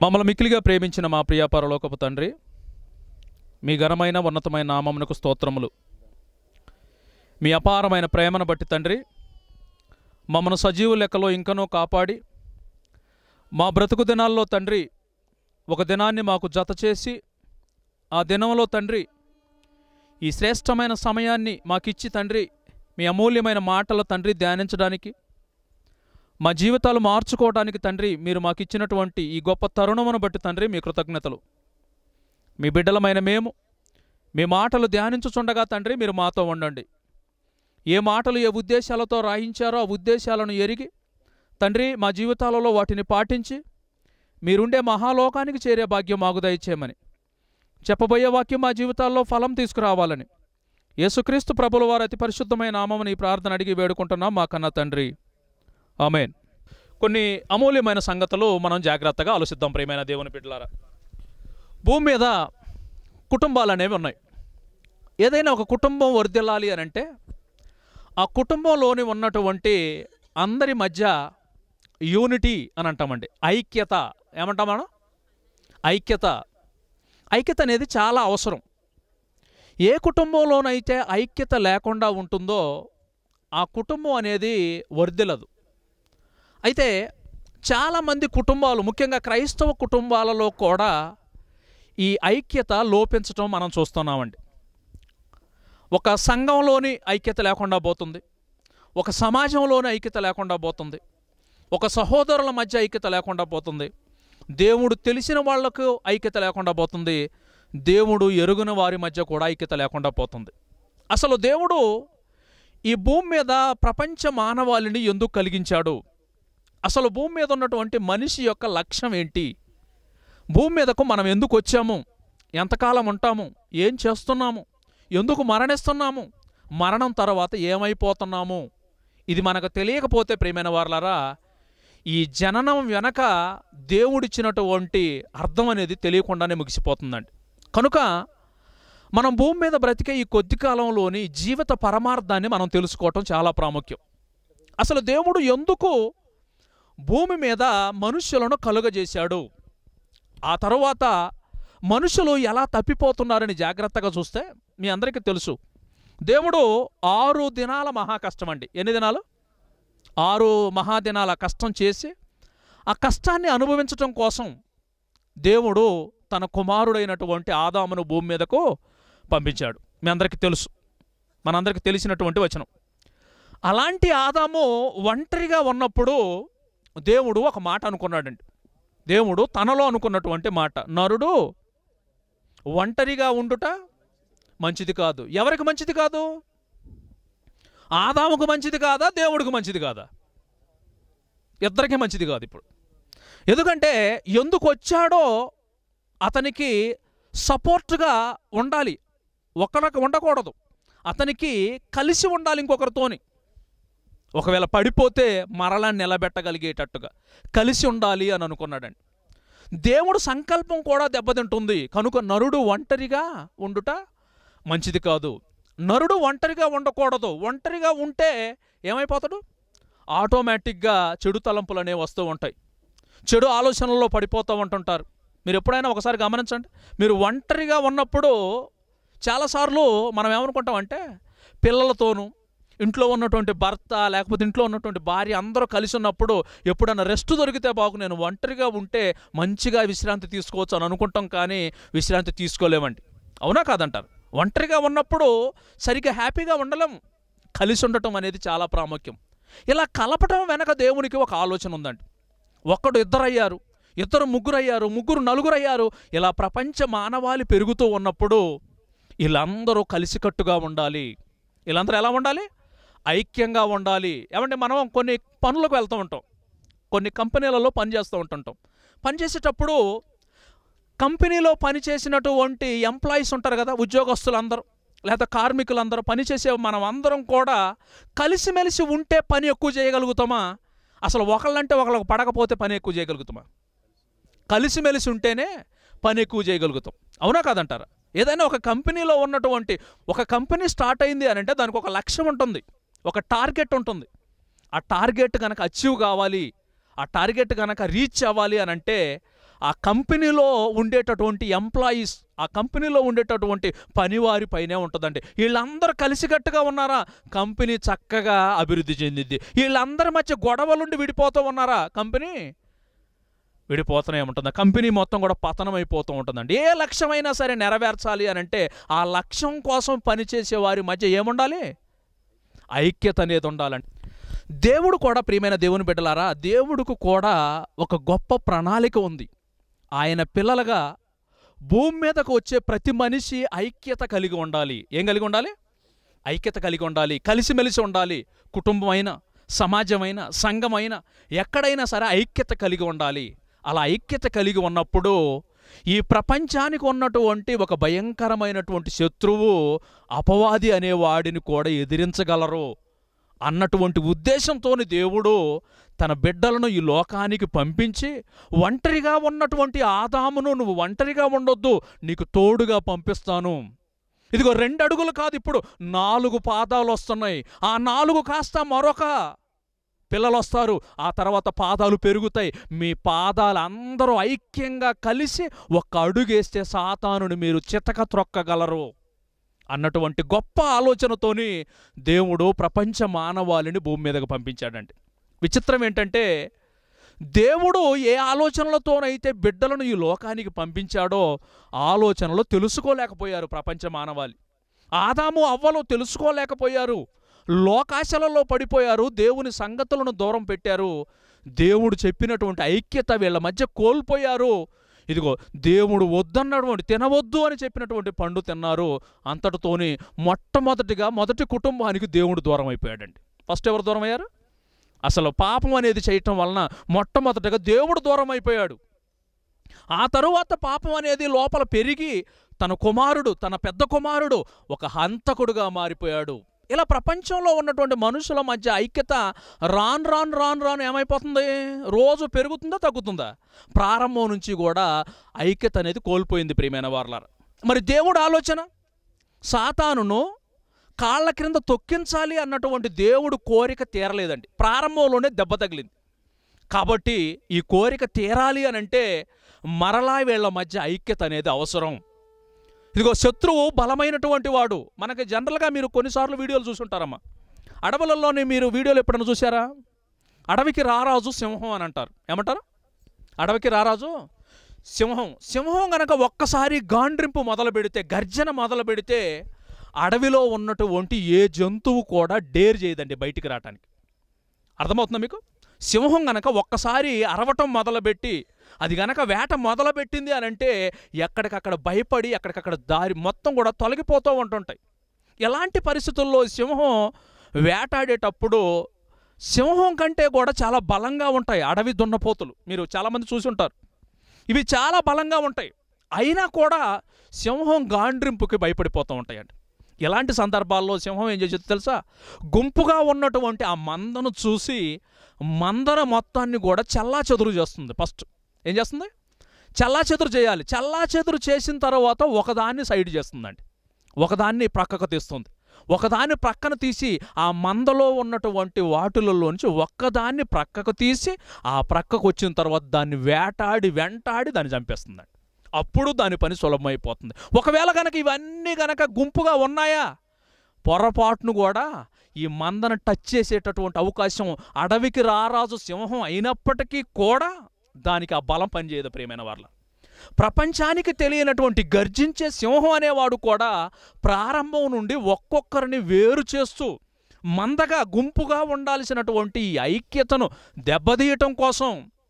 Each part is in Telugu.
మమ్మల్ని మిక్కిలిగా ప్రేమించిన మా ప్రియ పరలోకపు తండ్రి మీ ఘనమైన ఉన్నతమైన నామమునకు స్తోత్రములు మీ అపారమైన ప్రేమను బట్టి తండ్రి మమ్మను సజీవు లెక్కలో ఇంకనూ కాపాడి మా బ్రతుకు దినాల్లో తండ్రి ఒక దినాన్ని మాకు జత చేసి ఆ దినంలో తండ్రి ఈ శ్రేష్టమైన సమయాన్ని మాకిచ్చి తండ్రి మీ అమూల్యమైన మాటల తండ్రి ధ్యానించడానికి మా జీవితాలు మార్చుకోవడానికి తండ్రి మీరు మాకు ఇచ్చినటువంటి ఈ గొప్ప తరుణమును బట్టి తండ్రి మీ కృతజ్ఞతలు మీ బిడ్డలమైన మేము మీ మాటలు ధ్యానించుచుండగా తండ్రి మీరు మాతో ఉండండి ఏ మాటలు ఏ ఉద్దేశాలతో రాయించారో ఆ ఉద్దేశాలను ఎరిగి తండ్రి మా జీవితాలలో వాటిని పాటించి మీరుండే మహాలోకానికి చేరే భాగ్యం మాకు దయచేయమని చెప్పబోయే వాక్యం మా జీవితాల్లో ఫలం తీసుకురావాలని యేసుక్రీస్తు ప్రభుల వారి అతి పరిశుద్ధమైన నామముని ఈ ప్రార్థన అడిగి వేడుకుంటున్నాం మా కన్న తండ్రి ఆమెన్ కొన్ని అమూల్యమైన సంగతులు మనం జాగ్రత్తగా ఆలోచిద్దాం ప్రియమైన దేవుని బిడ్డలారా భూమి మీద కుటుంబాలు అనేవి ఉన్నాయి ఏదైనా ఒక కుటుంబం వర్ధిల్లాలి అని అంటే ఆ కుటుంబంలోని ఉన్నటువంటి అందరి మధ్య యూనిటీ అని అంటామండి ఐక్యత ఏమంటాం మనం ఐక్యత ఐక్యత అనేది చాలా అవసరం ఏ కుటుంబంలోనైతే ఐక్యత లేకుండా ఉంటుందో ఆ కుటుంబం అనేది వర్ధిల్లదు అయితే చాలామంది కుటుంబాలు ముఖ్యంగా క్రైస్తవ కుటుంబాలలో కూడా ఈ ఐక్యత లోపించటం మనం చూస్తున్నామండి ఒక సంఘంలోని ఐక్యత లేకుండా పోతుంది ఒక సమాజంలోని ఐక్యత లేకుండా పోతుంది ఒక సహోదరుల మధ్య ఐక్యత లేకుండా పోతుంది దేవుడు తెలిసిన వాళ్లకు ఐక్యత లేకుండా పోతుంది దేవుడు ఎరుగున వారి మధ్య కూడా ఐక్యత లేకుండా పోతుంది అసలు దేవుడు ఈ భూమి మీద ప్రపంచ మానవాళిని ఎందుకు కలిగించాడు అసలు భూమి మీద ఉన్నటువంటి మనిషి యొక్క లక్ష్యం ఏంటి భూమి మీదకు మనం ఎందుకు వచ్చాము ఎంతకాలం ఉంటాము ఏం చేస్తున్నాము ఎందుకు మరణిస్తున్నాము మరణం తర్వాత ఏమైపోతున్నాము ఇది మనకు తెలియకపోతే ప్రియమైన వార్లారా ఈ జననం వెనక దేవుడిచ్చినటువంటి అర్థం అనేది తెలియకుండానే ముగిసిపోతుందండి కనుక మనం భూమి మీద బ్రతికే ఈ కొద్ది కాలంలోని జీవిత పరమార్థాన్ని మనం తెలుసుకోవటం చాలా ప్రాముఖ్యం అసలు దేవుడు ఎందుకు భూమి మీద మనుష్యులను కలుగజేశాడు ఆ తరువాత మనుషులు ఎలా తప్పిపోతున్నారని జాగ్రత్తగా చూస్తే మీ అందరికీ తెలుసు దేవుడు ఆరు దినాల మహా కష్టం అండి ఎన్ని దినాలు ఆరు మహాదినాల కష్టం చేసి ఆ కష్టాన్ని అనుభవించటం కోసం దేవుడు తన కుమారుడైనటువంటి ఆదామును భూమి మీదకు పంపించాడు మీ అందరికీ తెలుసు మనందరికీ తెలిసినటువంటి వచనం అలాంటి ఆదాము ఒంటరిగా ఉన్నప్పుడు దేవుడు ఒక మాట అనుకున్నాడండి దేవుడు తనలో అనుకున్నటువంటి మాట నరుడు ఒంటరిగా ఉండుట మంచిది కాదు ఎవరికి మంచిది కాదు ఆదాముకు మంచిది కాదా దేవుడికి మంచిది కాదా ఇద్దరికి మంచిది కాదు ఇప్పుడు ఎందుకంటే ఎందుకు వచ్చాడో అతనికి సపోర్ట్గా ఉండాలి ఒకరికి ఉండకూడదు అతనికి కలిసి ఉండాలి ఇంకొకరితోని ఒకవేళ పడిపోతే మరలా నిలబెట్టగలిగేటట్టుగా కలిసి ఉండాలి అని అనుకున్నాడండి దేవుడు సంకల్పం కూడా దెబ్బతింటుంది కనుక నరుడు ఒంటరిగా ఉండుట మంచిది కాదు నరుడు ఒంటరిగా ఉండకూడదు ఒంటరిగా ఉంటే ఏమైపోతాడు ఆటోమేటిక్గా చెడు తలంపులు అనేవి వస్తూ ఉంటాయి చెడు ఆలోచనల్లో పడిపోతూ ఉంటుంటారు మీరు ఎప్పుడైనా ఒకసారి గమనించండి మీరు ఒంటరిగా ఉన్నప్పుడు చాలాసార్లు మనం ఏమనుకుంటామంటే పిల్లలతోనూ ఇంట్లో ఉన్నటువంటి భర్త లేకపోతే ఇంట్లో ఉన్నటువంటి భార్య అందరూ కలిసి ఉన్నప్పుడు ఎప్పుడైనా రెస్ట్ దొరికితే బాగు నేను ఒంటరిగా ఉంటే మంచిగా విశ్రాంతి తీసుకోవచ్చు అని అనుకుంటాం కానీ విశ్రాంతి తీసుకోలేమండి అవునా కాదంటారు ఒంటరిగా ఉన్నప్పుడు సరిగ్గా హ్యాపీగా ఉండలేము కలిసి ఉండటం అనేది చాలా ప్రాముఖ్యం ఇలా కలపటం వెనక దేవునికి ఒక ఆలోచన ఉందండి ఒక్కడు ఇద్దరు అయ్యారు ఇద్దరు ముగ్గురు అయ్యారు ముగ్గురు నలుగురు అయ్యారు ఇలా ప్రపంచ మానవాళి పెరుగుతూ ఉన్నప్పుడు వీళ్ళందరూ కలిసికట్టుగా ఉండాలి వీళ్ళందరూ ఎలా ఉండాలి ఐక్యంగా ఉండాలి ఏమంటే మనం కొన్ని పనులకు వెళ్తూ ఉంటాం కొన్ని కంపెనీలలో పనిచేస్తూ ఉంటుంటాం పనిచేసేటప్పుడు కంపెనీలో పనిచేసినటువంటి ఎంప్లాయీస్ ఉంటారు కదా ఉద్యోగస్తులందరూ లేదా కార్మికులందరూ పనిచేసే మనం అందరం కూడా కలిసిమెలిసి ఉంటే పని ఎక్కువ చేయగలుగుతామా అసలు ఒకళ్ళంటే ఒకళ్ళకి పడకపోతే పని ఎక్కువ చేయగలుగుతామా కలిసిమెలిసి ఉంటేనే పని ఎక్కువ చేయగలుగుతాం అవునా కాదంటారా ఏదైనా ఒక కంపెనీలో ఉన్నటువంటి ఒక కంపెనీ స్టార్ట్ అయింది అని అంటే దానికి ఒక లక్ష్యం ఉంటుంది ఒక టార్గెట్ ఉంటుంది ఆ టార్గెట్ కనుక అచీవ్ కావాలి ఆ టార్గెట్ కనుక రీచ్ అవ్వాలి అని అంటే ఆ కంపెనీలో ఉండేటటువంటి ఎంప్లాయీస్ ఆ కంపెనీలో ఉండేటటువంటి పనివారి పైనే ఉంటుందండి వీళ్ళందరూ కలిసికట్టుగా ఉన్నారా కంపెనీ చక్కగా అభివృద్ధి చెందింది వీళ్ళందరి మధ్య గొడవలుండి విడిపోతూ ఉన్నారా కంపెనీ విడిపోతూనే ఉంటుంది కంపెనీ మొత్తం కూడా పతనం అయిపోతూ ఉంటుందండి ఏ లక్ష్యమైనా సరే నెరవేర్చాలి అని అంటే ఆ లక్ష్యం కోసం పనిచేసే వారి మధ్య ఏముండాలి ఐక్యత అనేది ఉండాలండి దేవుడు కూడా ప్రియమైన దేవుని బిడ్డలారా దేవుడికి కూడా ఒక గొప్ప ప్రణాళిక ఉంది ఆయన పిల్లలుగా భూమి మీదకు వచ్చే ప్రతి మనిషి ఐక్యత కలిగి ఉండాలి ఏం కలిగి ఉండాలి ఐక్యత కలిగి ఉండాలి కలిసిమెలిసి ఉండాలి కుటుంబమైన సమాజమైన సంఘమైన ఎక్కడైనా సరే ఐక్యత కలిగి ఉండాలి అలా ఐక్యత కలిగి ఉన్నప్పుడు ఈ ప్రపంచానికి ఉన్నటువంటి ఒక భయంకరమైనటువంటి శత్రువు అపవాది అనే వాడిని కూడా ఎదిరించగలరు అన్నటువంటి ఉద్దేశంతోని దేవుడు తన బిడ్డలను ఈ లోకానికి పంపించి ఒంటరిగా ఉన్నటువంటి ఆదామును నువ్వు ఒంటరిగా ఉండొద్దు నీకు తోడుగా పంపిస్తాను ఇదిగో రెండు అడుగులు కాదు ఇప్పుడు నాలుగు పాదాలు వస్తున్నాయి ఆ నాలుగు కాస్త మరొక పిల్లలు వస్తారు ఆ తర్వాత పాదాలు పెరుగుతాయి మీ పాదాలు అందరూ ఐక్యంగా కలిసి ఒక్క అడుగేస్తే సాతానుని మీరు చితక త్రొక్కగలరు అన్నటువంటి గొప్ప ఆలోచనతోని దేవుడు ప్రపంచ మానవాళిని భూమి మీదకు పంపించాడండి విచిత్రం ఏంటంటే దేవుడు ఏ ఆలోచనలతోనైతే బిడ్డలను ఈ లోకానికి పంపించాడో ఆలోచనలు తెలుసుకోలేకపోయారు ప్రపంచ మానవాళి ఆదాము అవ్వలు తెలుసుకోలేకపోయారు లోకాశలలో పడిపోయారు దేవుని సంగతులను దూరం పెట్టారు దేవుడు చెప్పినటువంటి ఐక్యత వీళ్ళ మధ్య కోల్పోయారు ఇదిగో దేవుడు వద్దన్నటువంటి తినవద్దు అని చెప్పినటువంటి పండు తిన్నారు అంతటితోని మొట్టమొదటిగా మొదటి కుటుంబానికి దేవుడు దూరం అయిపోయాడండి ఫస్ట్ ఎవరు దూరం అయ్యారు అసలు పాపం అనేది చేయటం వలన మొట్టమొదటిగా దేవుడు దూరం అయిపోయాడు ఆ తరువాత పాపం అనేది లోపల పెరిగి తన కుమారుడు తన పెద్ద కుమారుడు ఒక హంతకుడుగా మారిపోయాడు ఇలా ప్రపంచంలో ఉన్నటువంటి మనుషుల మధ్య ఐక్యత రాన్ రాన్ రాన్ రాన్ ఏమైపోతుంది రోజు పెరుగుతుందా తగ్గుతుందా ప్రారంభం నుంచి కూడా ఐక్యత అనేది కోల్పోయింది ప్రియమైన వార్లారా మరి దేవుడు ఆలోచన సాతానును కాళ్ళ క్రింద తొక్కించాలి అన్నటువంటి దేవుడు కోరిక తీరలేదండి ప్రారంభంలోనే దెబ్బ తగిలింది కాబట్టి ఈ కోరిక తీరాలి అని అంటే మరలా వీళ్ళ మధ్య ఐక్యత అనేది అవసరం ఇదిగో శత్రువు బలమైనటువంటి వాడు మనకి జనరల్గా మీరు కొన్నిసార్లు వీడియోలు చూసుంటారమ్మా అడవులలోనే మీరు వీడియోలు ఎప్పుడైనా చూసారా అడవికి రారాజు సింహం అని అంటారు ఏమంటారు అడవికి రారాజు సింహం సింహం గనక ఒక్కసారి గాండ్రింపు మొదలు పెడితే గర్జన మొదలు పెడితే అడవిలో ఉన్నటువంటి ఏ జంతువు కూడా డేర్ చేయదండి బయటికి రావటానికి అర్థమవుతుందా మీకు సింహం గనక ఒక్కసారి అరవటం మొదలుపెట్టి అది గనక వేట మొదలుపెట్టింది అని అంటే ఎక్కడికక్కడ భయపడి ఎక్కడికక్కడ దారి మొత్తం కూడా తొలగిపోతూ ఉంటుంటాయి ఎలాంటి పరిస్థితుల్లో సింహం వేటాడేటప్పుడు సింహం కంటే కూడా చాలా బలంగా ఉంటాయి అడవి దున్నపోతులు మీరు చాలామంది చూసి ఉంటారు ఇవి చాలా బలంగా ఉంటాయి అయినా కూడా సింహం గాండ్రింపుకి భయపడిపోతూ ఉంటాయండి ఎలాంటి సందర్భాల్లో సింహం ఏం చేసేది తెలుసా గుంపుగా ఉన్నటువంటి ఆ మందను చూసి మందర మొత్తాన్ని కూడా చల్లా చెదురు చేస్తుంది ఫస్ట్ ఏం చేస్తుంది చల్లా చెదురు చేయాలి చల్లా చెదురు చేసిన తర్వాత ఒకదాన్ని సైడ్ చేస్తుందండి ఒకదాన్ని ప్రక్కకు తీస్తుంది ఒకదాన్ని ప్రక్కన తీసి ఆ మందలో ఉన్నటువంటి వాటిలలోంచి ఒక్కదాన్ని ప్రక్కకు తీసి ఆ ప్రక్కకు వచ్చిన తర్వాత దాన్ని వేటాడి వెంటాడి దాన్ని చంపేస్తుందండి అప్పుడు దాని పని సులభమైపోతుంది ఒకవేళ కనుక ఇవన్నీ గనక గుంపుగా ఉన్నాయా పొరపాటును కూడా ఈ మందను టచ్ చేసేటటువంటి అవకాశం అడవికి రారాజు సింహం అయినప్పటికీ కూడా దానికి ఆ బలం పనిచేయదు ప్రియమైన వాళ్ళ ప్రపంచానికి తెలియనటువంటి గర్జించే సింహం అనేవాడు కూడా ప్రారంభం నుండి ఒక్కొక్కరిని వేరు చేస్తూ మందగా గుంపుగా ఉండాల్సినటువంటి ఈ ఐక్యతను దెబ్బతీయటం కోసం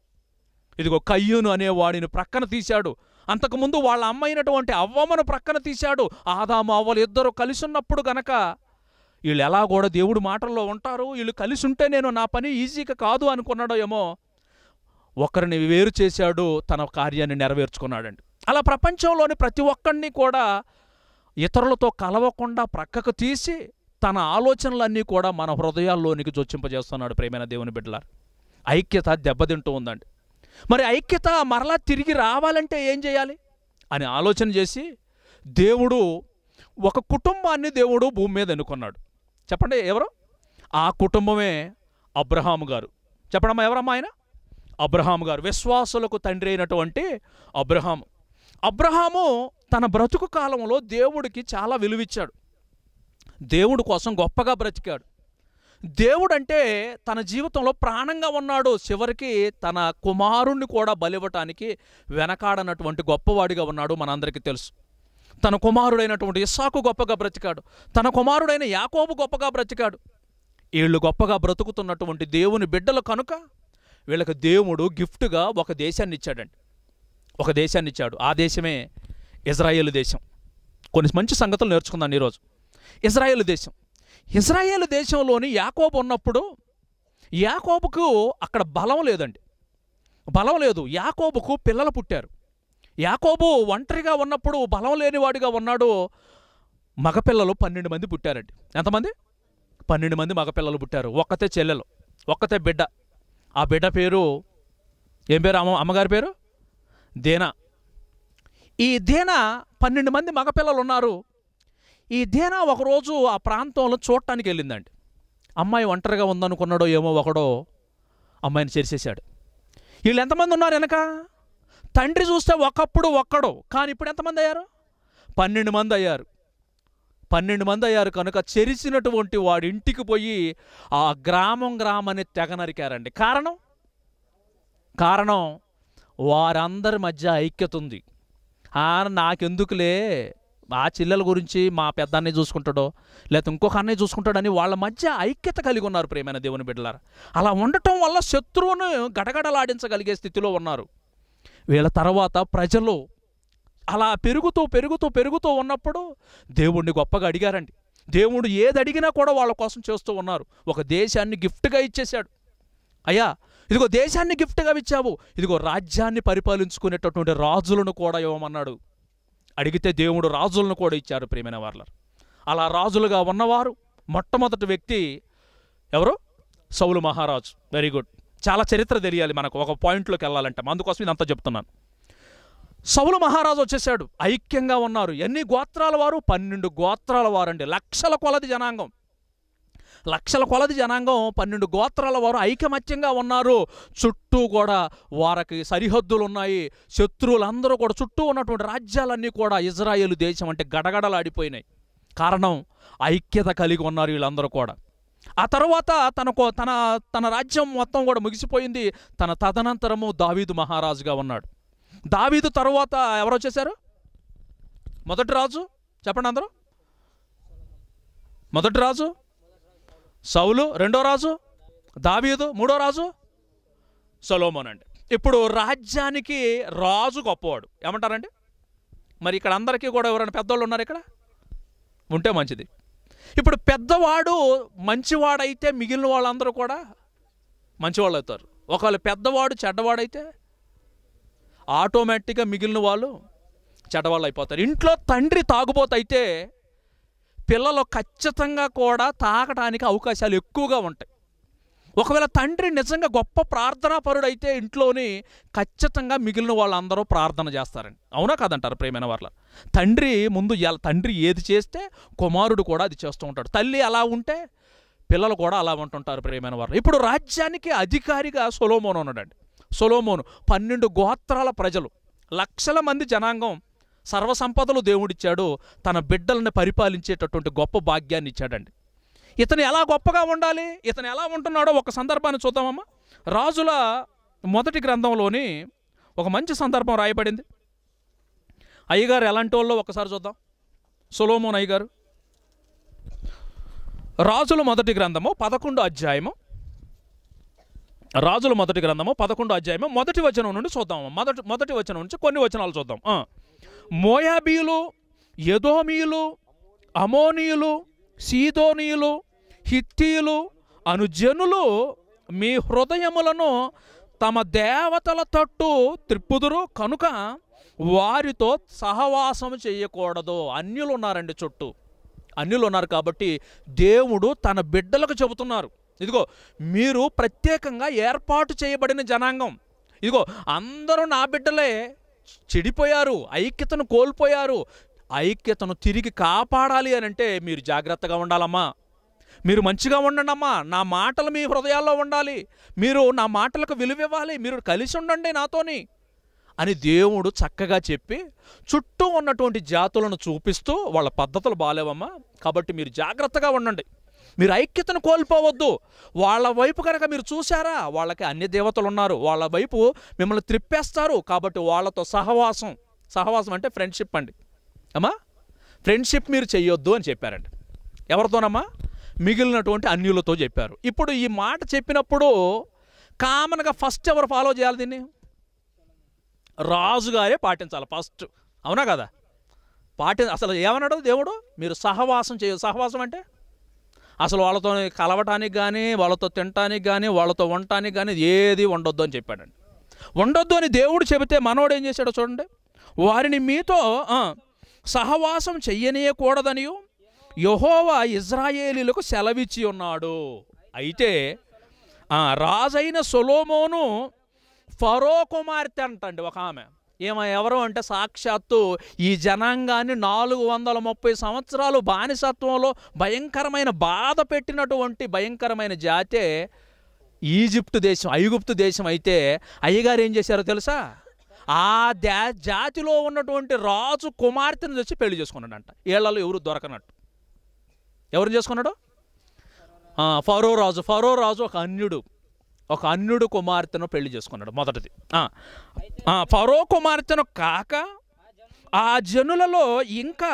ఇదిగో కయ్యూను అనేవాడిని ప్రక్కన తీశాడు అంతకుముందు వాళ్ళ అమ్మైనటువంటి అవ్వమ్మను ప్రక్కన తీశాడు ఆదాము అవ్వలు ఇద్దరు కలిసి ఉన్నప్పుడు గనక వీళ్ళు ఎలా కూడా దేవుడి మాటల్లో ఉంటారు వీళ్ళు కలిసి ఉంటే నేను నా పని ఈజీగా కాదు అనుకున్నాడో ఏమో ఒకరిని వేరు చేశాడు తన కార్యాన్ని నెరవేర్చుకున్నాడండి అలా ప్రపంచంలోని ప్రతి ఒక్కరిని కూడా ఇతరులతో కలవకుండా ప్రక్కకు తీసి తన ఆలోచనలన్నీ కూడా మన హృదయాల్లోనికి జొచ్చింపజేస్తున్నాడు ప్రేమైన దేవుని బిడ్డలారు ఐక్యత దెబ్బతింటూ ఉందండి మరి ఐక్యత మరలా తిరిగి రావాలంటే ఏం చేయాలి అని ఆలోచన చేసి దేవుడు ఒక కుటుంబాన్ని దేవుడు భూమి మీద ఎన్నుకున్నాడు చెప్పండి ఎవరు ఆ కుటుంబమే అబ్రహాము గారు చెప్పడమ్మా ఎవరమ్మా ఆయన అబ్రహాం గారు విశ్వాసులకు తండ్రి అయినటువంటి అబ్రహాము అబ్రహాము తన బ్రతుకు కాలంలో దేవుడికి చాలా విలువిచ్చాడు దేవుడు కోసం గొప్పగా బ్రతికాడు దేవుడు అంటే తన జీవితంలో ప్రాణంగా ఉన్నాడు చివరికి తన కుమారుణ్ణి కూడా బలివ్వటానికి వెనకాడనటువంటి గొప్పవాడిగా ఉన్నాడు మనందరికీ తెలుసు తన కుమారుడైనటువంటి ఇస్సాకు గొప్పగా బ్రతికాడు తన కుమారుడైన యాకోబు గొప్పగా బ్రతికాడు వీళ్ళు గొప్పగా బ్రతుకుతున్నటువంటి దేవుని బిడ్డలు కనుక వీళ్ళకి దేవుడు గిఫ్ట్గా ఒక దేశాన్ని ఇచ్చాడండి ఒక దేశాన్ని ఇచ్చాడు ఆ దేశమే ఇజ్రాయేల్ దేశం కొన్ని మంచి సంగతులు నేర్చుకుందాం ఈరోజు ఇజ్రాయేల్ దేశం ఇజ్రాయేల్ దేశంలోని యాకోబు ఉన్నప్పుడు యాకోబుకు అక్కడ బలం లేదండి బలం లేదు యాకోబుకు పిల్లలు పుట్టారు యాకోబు ఒంటరిగా ఉన్నప్పుడు బలం లేనివాడిగా ఉన్నాడు మగపిల్లలు పన్నెండు మంది పుట్టారండి ఎంతమంది పన్నెండు మంది మగపిల్లలు పుట్టారు ఒక్కతే చెల్లెలు ఒక్కతే బిడ్డ ఆ బిడ్డ పేరు ఏం పేరు అమ్మ అమ్మగారి పేరు దేనా ఈ దేనా పన్నెండు మంది మగపిల్లలు ఉన్నారు ఈ దేనా ఒకరోజు ఆ ప్రాంతంలో చూడటానికి వెళ్ళిందండి అమ్మాయి ఒంటరిగా ఉందనుకున్నాడో ఏమో ఒకడో అమ్మాయిని చేసేసాడు వీళ్ళు ఎంతమంది ఉన్నారు వెనక తండ్రి చూస్తే ఒకప్పుడు ఒక్కడు కానీ ఇప్పుడు ఎంతమంది అయ్యారు పన్నెండు మంది అయ్యారు పన్నెండు మంది అయ్యారు కనుక చెరిసినటువంటి వాడి ఇంటికి పోయి ఆ గ్రామం గ్రామాన్ని తెగ నరికారండి కారణం కారణం వారందరి మధ్య ఐక్యత ఉంది ఆ నాకెందుకులే ఆ చెల్లెల గురించి మా పెద్దాన్ని చూసుకుంటాడో లేకపోతే ఇంకొక అన్నయ్య చూసుకుంటాడని వాళ్ళ మధ్య ఐక్యత కలిగి ఉన్నారు ప్రేమైన దేవుని బిడ్డలారా అలా ఉండటం వల్ల శత్రువును గడగడలాడించగలిగే స్థితిలో ఉన్నారు వీళ్ళ తర్వాత ప్రజలు అలా పెరుగుతూ పెరుగుతూ పెరుగుతూ ఉన్నప్పుడు దేవుణ్ణి గొప్పగా అడిగారండి దేవుడు ఏది అడిగినా కూడా వాళ్ళ కోసం చేస్తూ ఉన్నారు ఒక దేశాన్ని గిఫ్ట్గా ఇచ్చేశాడు అయ్యా ఇదిగో దేశాన్ని గిఫ్ట్గా ఇచ్చావు ఇదిగో రాజ్యాన్ని పరిపాలించుకునేటటువంటి రాజులను కూడా ఇవ్వమన్నాడు అడిగితే దేవుడు రాజులను కూడా ఇచ్చారు ప్రియమైన వాళ్ళ అలా రాజులుగా ఉన్నవారు మొట్టమొదటి వ్యక్తి ఎవరు సౌలు మహారాజు వెరీ గుడ్ చాలా చరిత్ర తెలియాలి మనకు ఒక పాయింట్లోకి వెళ్ళాలంటే అందుకోసం ఇదంతా చెప్తున్నాను సౌలు మహారాజు వచ్చేసాడు ఐక్యంగా ఉన్నారు ఎన్ని గోత్రాల వారు పన్నెండు గోత్రాల వారండి లక్షల కొలది జనాంగం లక్షల కొలది జనాంగం పన్నెండు గోత్రాల వారు ఐకమత్యంగా ఉన్నారు చుట్టూ కూడా వారికి సరిహద్దులు ఉన్నాయి శత్రువులందరూ కూడా చుట్టూ ఉన్నటువంటి రాజ్యాలన్నీ కూడా ఇజ్రాయేల్ దేశం అంటే గడగడలాడిపోయినాయి కారణం ఐక్యత కలిగి ఉన్నారు వీళ్ళందరూ కూడా ఆ తర్వాత తనకు తన తన రాజ్యం మొత్తం కూడా ముగిసిపోయింది తన తదనంతరము దావీదు మహారాజుగా ఉన్నాడు దావీదు తర్వాత ఎవరు వచ్చేసారు మొదటి రాజు చెప్పండి అందరూ మొదటి రాజు సౌలు రెండో రాజు దావీదు మూడో రాజు సొలోమోన్ అండి ఇప్పుడు రాజ్యానికి రాజు గొప్పవాడు ఏమంటారండి మరి ఇక్కడ అందరికీ కూడా ఎవరైనా పెద్దోళ్ళు ఉన్నారు ఇక్కడ ఉంటే మంచిది ఇప్పుడు పెద్దవాడు మంచివాడైతే మిగిలిన వాళ్ళందరూ కూడా మంచివాళ్ళు అవుతారు ఒకవేళ పెద్దవాడు చెడ్డవాడైతే ఆటోమేటిక్గా మిగిలిన వాళ్ళు చెడ్డవాళ్ళు అయిపోతారు ఇంట్లో తండ్రి తాగుబోతైతే పిల్లలు ఖచ్చితంగా కూడా తాగడానికి అవకాశాలు ఎక్కువగా ఉంటాయి ఒకవేళ తండ్రి నిజంగా గొప్ప ప్రార్థనాపరుడైతే ఇంట్లోని ఖచ్చితంగా మిగిలిన వాళ్ళందరూ ప్రార్థన చేస్తారండి అవునా కాదంటారు ప్రేమైన వాళ్ళ తండ్రి ముందు ఎల- తండ్రి ఏది చేస్తే కుమారుడు కూడా అది చేస్తూ ఉంటాడు తల్లి అలా ఉంటే పిల్లలు కూడా అలా ఉంటుంటారు ప్రేమైన వాళ్ళు ఇప్పుడు రాజ్యానికి అధికారిగా సొలోమోను ఉన్నాడండి సొలోమోను పన్నెండు గోత్రాల ప్రజలు లక్షల మంది జనాంగం సర్వసంపదలు దేవుడిచ్చాడు తన బిడ్డలను పరిపాలించేటటువంటి గొప్ప భాగ్యాన్ని ఇచ్చాడండి ఇతను ఎలా గొప్పగా ఉండాలి ఇతను ఎలా ఉంటున్నాడో ఒక సందర్భాన్ని చూద్దామమ్మా రాజుల మొదటి గ్రంథంలోని ఒక మంచి సందర్భం రాయబడింది అయ్యగారు ఎలాంటి వాళ్ళో ఒకసారి చూద్దాం సొలోమోన్ అయ్యగారు రాజుల మొదటి గ్రంథము పదకొండు అధ్యాయము రాజుల మొదటి గ్రంథము పదకొండు అధ్యాయము మొదటి వచనం నుండి చూద్దాం మొదటి మొదటి వచనం నుంచి కొన్ని వచనాలు చూద్దాం ఆ. మోయాబీయులు యదోమీయులు అమోనీయులు సీదోనీయులు హిత్తీయులు అను జనులు మీ హృదయములను తమ దేవతల తట్టు త్రిప్పుదురు కనుక వారితో సహవాసం చేయకూడదు అన్యులు ఉన్నారండి చుట్టూ అన్యులు ఉన్నారు కాబట్టి దేవుడు తన బిడ్డలకు చెబుతున్నారు ఇదిగో మీరు ప్రత్యేకంగా ఏర్పాటు చేయబడిన జనాంగం ఇదిగో అందరూ నా బిడ్డలే చెడిపోయారు ఐక్యతను కోల్పోయారు ఐక్యతను తిరిగి కాపాడాలి అని అంటే మీరు జాగ్రత్తగా ఉండాలమ్మా మీరు మంచిగా ఉండండి అమ్మా నా మాటలు మీ హృదయాల్లో ఉండాలి మీరు నా మాటలకు విలువ ఇవ్వాలి మీరు కలిసి ఉండండి నాతోని అని దేవుడు చక్కగా చెప్పి చుట్టూ ఉన్నటువంటి జాతులను చూపిస్తూ వాళ్ళ పద్ధతులు బాలేవమ్మా కాబట్టి మీరు జాగ్రత్తగా ఉండండి మీరు ఐక్యతను కోల్పోవద్దు వాళ్ళ వైపు కనుక మీరు చూసారా వాళ్ళకి అన్ని దేవతలు ఉన్నారు వాళ్ళ వైపు మిమ్మల్ని త్రిప్పేస్తారు కాబట్టి వాళ్ళతో సహవాసం సహవాసం అంటే ఫ్రెండ్షిప్ అండి అమ్మా ఫ్రెండ్షిప్ మీరు చెయ్యొద్దు అని చెప్పారండి ఎవరితోనమ్మా మిగిలినటువంటి అన్యులతో చెప్పారు ఇప్పుడు ఈ మాట చెప్పినప్పుడు కామన్గా ఫస్ట్ ఎవరు ఫాలో చేయాలి దీన్ని రాజుగారే పాటించాలి ఫస్ట్ అవునా కదా పాటి అసలు ఏమన్నాడు దేవుడు మీరు సహవాసం చేయ సహవాసం అంటే అసలు వాళ్ళతో కలవటానికి కానీ వాళ్ళతో తినటానికి కానీ వాళ్ళతో ఉండటానికి కానీ ఏది ఉండొద్దు అని చెప్పాడండి ఉండొద్దు అని దేవుడు చెబితే మనోడు ఏం చేశాడో చూడండి వారిని మీతో ఆ, సహవాసం చెయ్యనీయకూడదనియు యహోవా ఇజ్రాయేలీలకు సెలవిచ్చి ఉన్నాడు అయితే ఆ, రాజైన సొలోమోను ఫరో కుమార్తె అంటండి ఒక ఆమె ఏమ ఎవరు అంటే సాక్షాత్తు ఈ జనాంగాన్ని నాలుగు వందల ముప్పై సంవత్సరాలు బానిసత్వంలో భయంకరమైన బాధ పెట్టినటువంటి భయంకరమైన జాతే ఈజిప్ట్ దేశం ఐగుప్తు దేశం అయితే అయ్యగారు ఏం చేశారో తెలుసా ఆ దా జాతిలో ఉన్నటువంటి రాజు కుమార్తెను తెచ్చి పెళ్లి చేసుకున్నాడంట వీళ్ళలో ఎవరు దొరకనట్టు ఎవరు చేసుకున్నాడు ఆ, ఫరో రాజు ఫరో రాజు ఒక అన్యుడు ఒక అన్యుడు కుమార్తెను పెళ్లి చేసుకున్నాడు మొదటిది ఆ, ఆ, ఫరో కుమార్తెను కాక ఆ జనులలో ఇంకా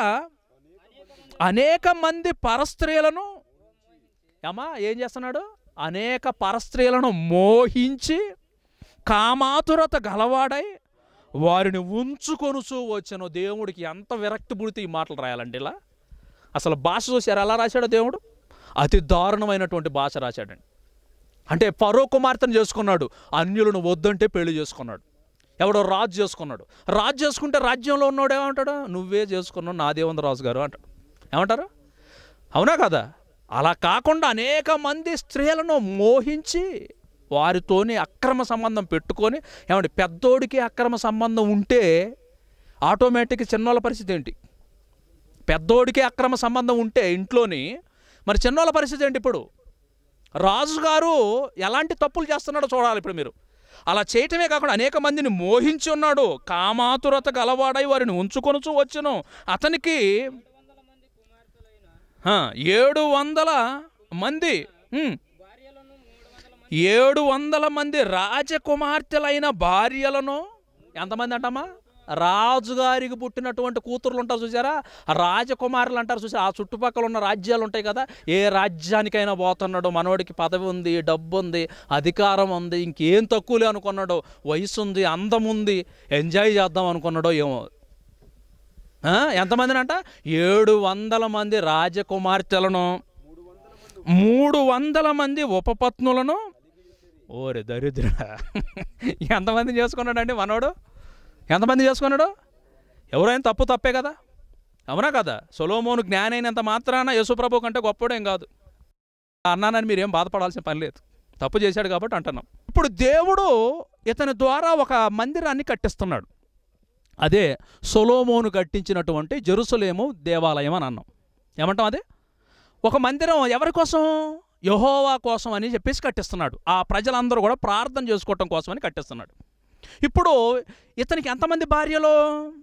అనేక మంది పరస్త్రీలను ఏమా ఏం చేస్తున్నాడు అనేక పరస్త్రీలను మోహించి కామాతురత గలవాడై వారిని ఉంచుకొనుచూ వచ్చాను దేవుడికి ఎంత విరక్తి పుడితే ఈ మాటలు రాయాలండి ఇలా అసలు భాష చూశారు ఎలా రాశాడో దేవుడు అతి దారుణమైనటువంటి భాష రాశాడండి అంటే ఫరో కుమార్తెను చేసుకున్నాడు అన్యులను వద్దంటే పెళ్లి చేసుకున్నాడు ఎవడో రాజు చేసుకున్నాడు రాజు చేసుకుంటే రాజ్యంలో ఉన్నోడు ఏమంటాడు నువ్వే చేసుకున్నావు నాదేముంది రాజు గారు అంటాడు ఏమంటారు అవునా కదా అలా కాకుండా అనేక మంది స్త్రీలను మోహించి వారితోని అక్రమ సంబంధం పెట్టుకొని ఏమంటే పెద్దోడికి అక్రమ సంబంధం ఉంటే ఆటోమేటిక్ చిన్నోళ్ళ పరిస్థితి ఏంటి పెద్దోడికి అక్రమ సంబంధం ఉంటే ఇంట్లోని మరి చిన్నోళ్ళ పరిస్థితి ఏంటి ఇప్పుడు రాజుగారు ఎలాంటి తప్పులు చేస్తున్నాడో చూడాలి ఇప్పుడు మీరు అలా చేయటమే కాకుండా అనేక మందిని మోహించి ఉన్నాడు కామాతురత గలవాడై వారిని ఉంచుకొనుచు వచ్చును అతనికి ఆ, ఏడు వందల మంది ఉమ్, ఏడు వందల మంది రాజకుమార్తెలైన భార్యలను ఎంతమంది అంటమ్మా రాజుగారికి పుట్టినటువంటి కూతుర్లు ఉంటారు చూసారా రాజకుమారులు అంటారు చూసారా ఆ చుట్టుపక్కల ఉన్న రాజ్యాలు ఉంటాయి కదా ఏ రాజ్యానికైనా పోతున్నాడు మనోడికి పదవి ఉంది డబ్బు ఉంది అధికారం ఉంది ఇంకేం తక్కువలే అనుకున్నాడో వయసు ఉంది అందం ఉంది ఎంజాయ్ చేద్దాం అనుకున్నాడో ఏమో ఆ, ఎంతమందినంట ఏడు వందల మంది రాజకుమార్తెలను మూడు వందల మంది ఉపపత్నులను ఓరే దరిద్ర ఎంతమంది చేసుకున్నాడండి మనోడు ఎంతమంది చేసుకున్నాడు ఎవరైనా తప్పు తప్పే కదా అవునా కదా సొలోమోను జ్ఞానైనంత మాత్రాన యేసుప్రభు కంటే గొప్పడేం కాదు అన్నానని మీరేం బాధపడాల్సిన పని లేదు తప్పు చేశాడు కాబట్టి అంటున్నాం ఇప్పుడు దేవుడు ఇతని ద్వారా ఒక మందిరాన్ని కట్టిస్తున్నాడు అదే సొలోమోను కట్టించినటువంటి జెరూసలేము దేవాలయం అని అన్నాం ఏమంటాం అదే ఒక మందిరం ఎవరి కోసం యహోవా కోసం అని చెప్పేసి కట్టిస్తున్నాడు ఆ ప్రజలందరూ కూడా ప్రార్థన చేసుకోవటం కోసం అని కట్టిస్తున్నాడు ఇప్పుడు ఇతనికి ఎంతమంది భార్యలు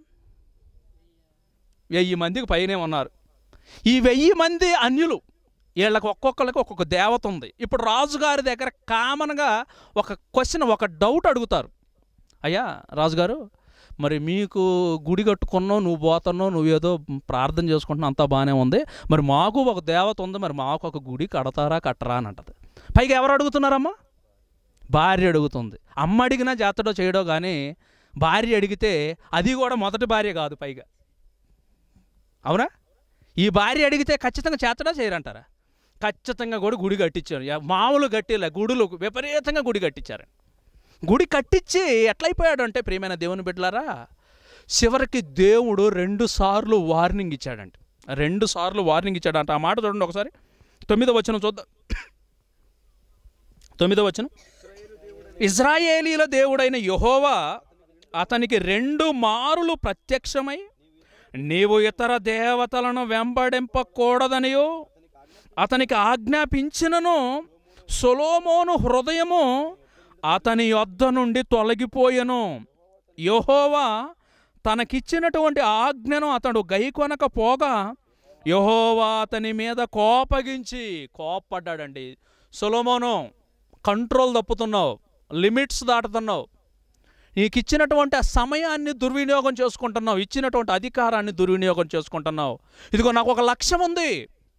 వెయ్యి మందికి పైనే ఉన్నారు ఈ వెయ్యి మంది అన్యులు వీళ్ళకి ఒక్కొక్కరికి ఒక్కొక్క దేవత ఉంది ఇప్పుడు రాజుగారి దగ్గర కామన్గా ఒక క్వశ్చన్ ఒక డౌట్ అడుగుతారు అయ్యా రాజుగారు మరి మీకు గుడి కట్టుకున్నావు నువ్వు పోతున్నావు నువ్వేదో ప్రార్థన చేసుకుంటున్నావు అంతా బాగానే ఉంది మరి మాకు ఒక దేవత ఉంది మరి మాకు ఒక గుడి కడతారా కట్టరా అని అంటది పైగా ఎవరు అడుగుతున్నారమ్మా భార్య అడుగుతుంది అమ్మ అడిగినా జాతడో చేయడో కానీ భార్య అడిగితే అది కూడా మొదటి భార్య కాదు పైగా అవునా ఈ భార్య అడిగితే ఖచ్చితంగా చేతడా చేయరంటారా ఖచ్చితంగా కూడా గుడి కట్టించారు యా- మామూలు గట్టిలే గుడులు విపరీతంగా గుడి కట్టించారు గుడి కట్టించి ఎట్లయిపోయాడు అంటే ప్రియమైన దేవుని బిడ్డలారా చివరికి దేవుడు రెండు సార్లు వార్నింగ్ ఇచ్చాడంట రెండు సార్లు వార్నింగ్ ఇచ్చాడంట ఆ మాట చూడండి ఒకసారి తొమ్మిదో వచనం చూద్దాం తొమ్మిదో వచనం ఇజ్రాయేలీల దేవుడైన యెహోవా అతనికి రెండు మారులు ప్రత్యక్షమై నీవు ఇతర దేవతలను వెంబడింపకూడదనియో అతనికి ఆజ్ఞాపించినను సొలోమోను హృదయము అతని యొద్ద నుండి తొలగిపోయెను యెహోవా తనకిచ్చినటువంటి ఆజ్ఞను అతడు గైకొనకపోగా యెహోవా అతని మీద కోపగించి కోపడ్డాడండి సొలోమోను కంట్రోల్ తప్పుతున్నావు లిమిట్స్ దాటుతున్నావు నీకు ఇచ్చినటువంటి ఆ సమయాన్ని దుర్వినియోగం చేసుకుంటున్నావు ఇచ్చినటువంటి అధికారాన్ని దుర్వినియోగం చేసుకుంటున్నావు ఇదిగో నాకు ఒక లక్ష్యం ఉంది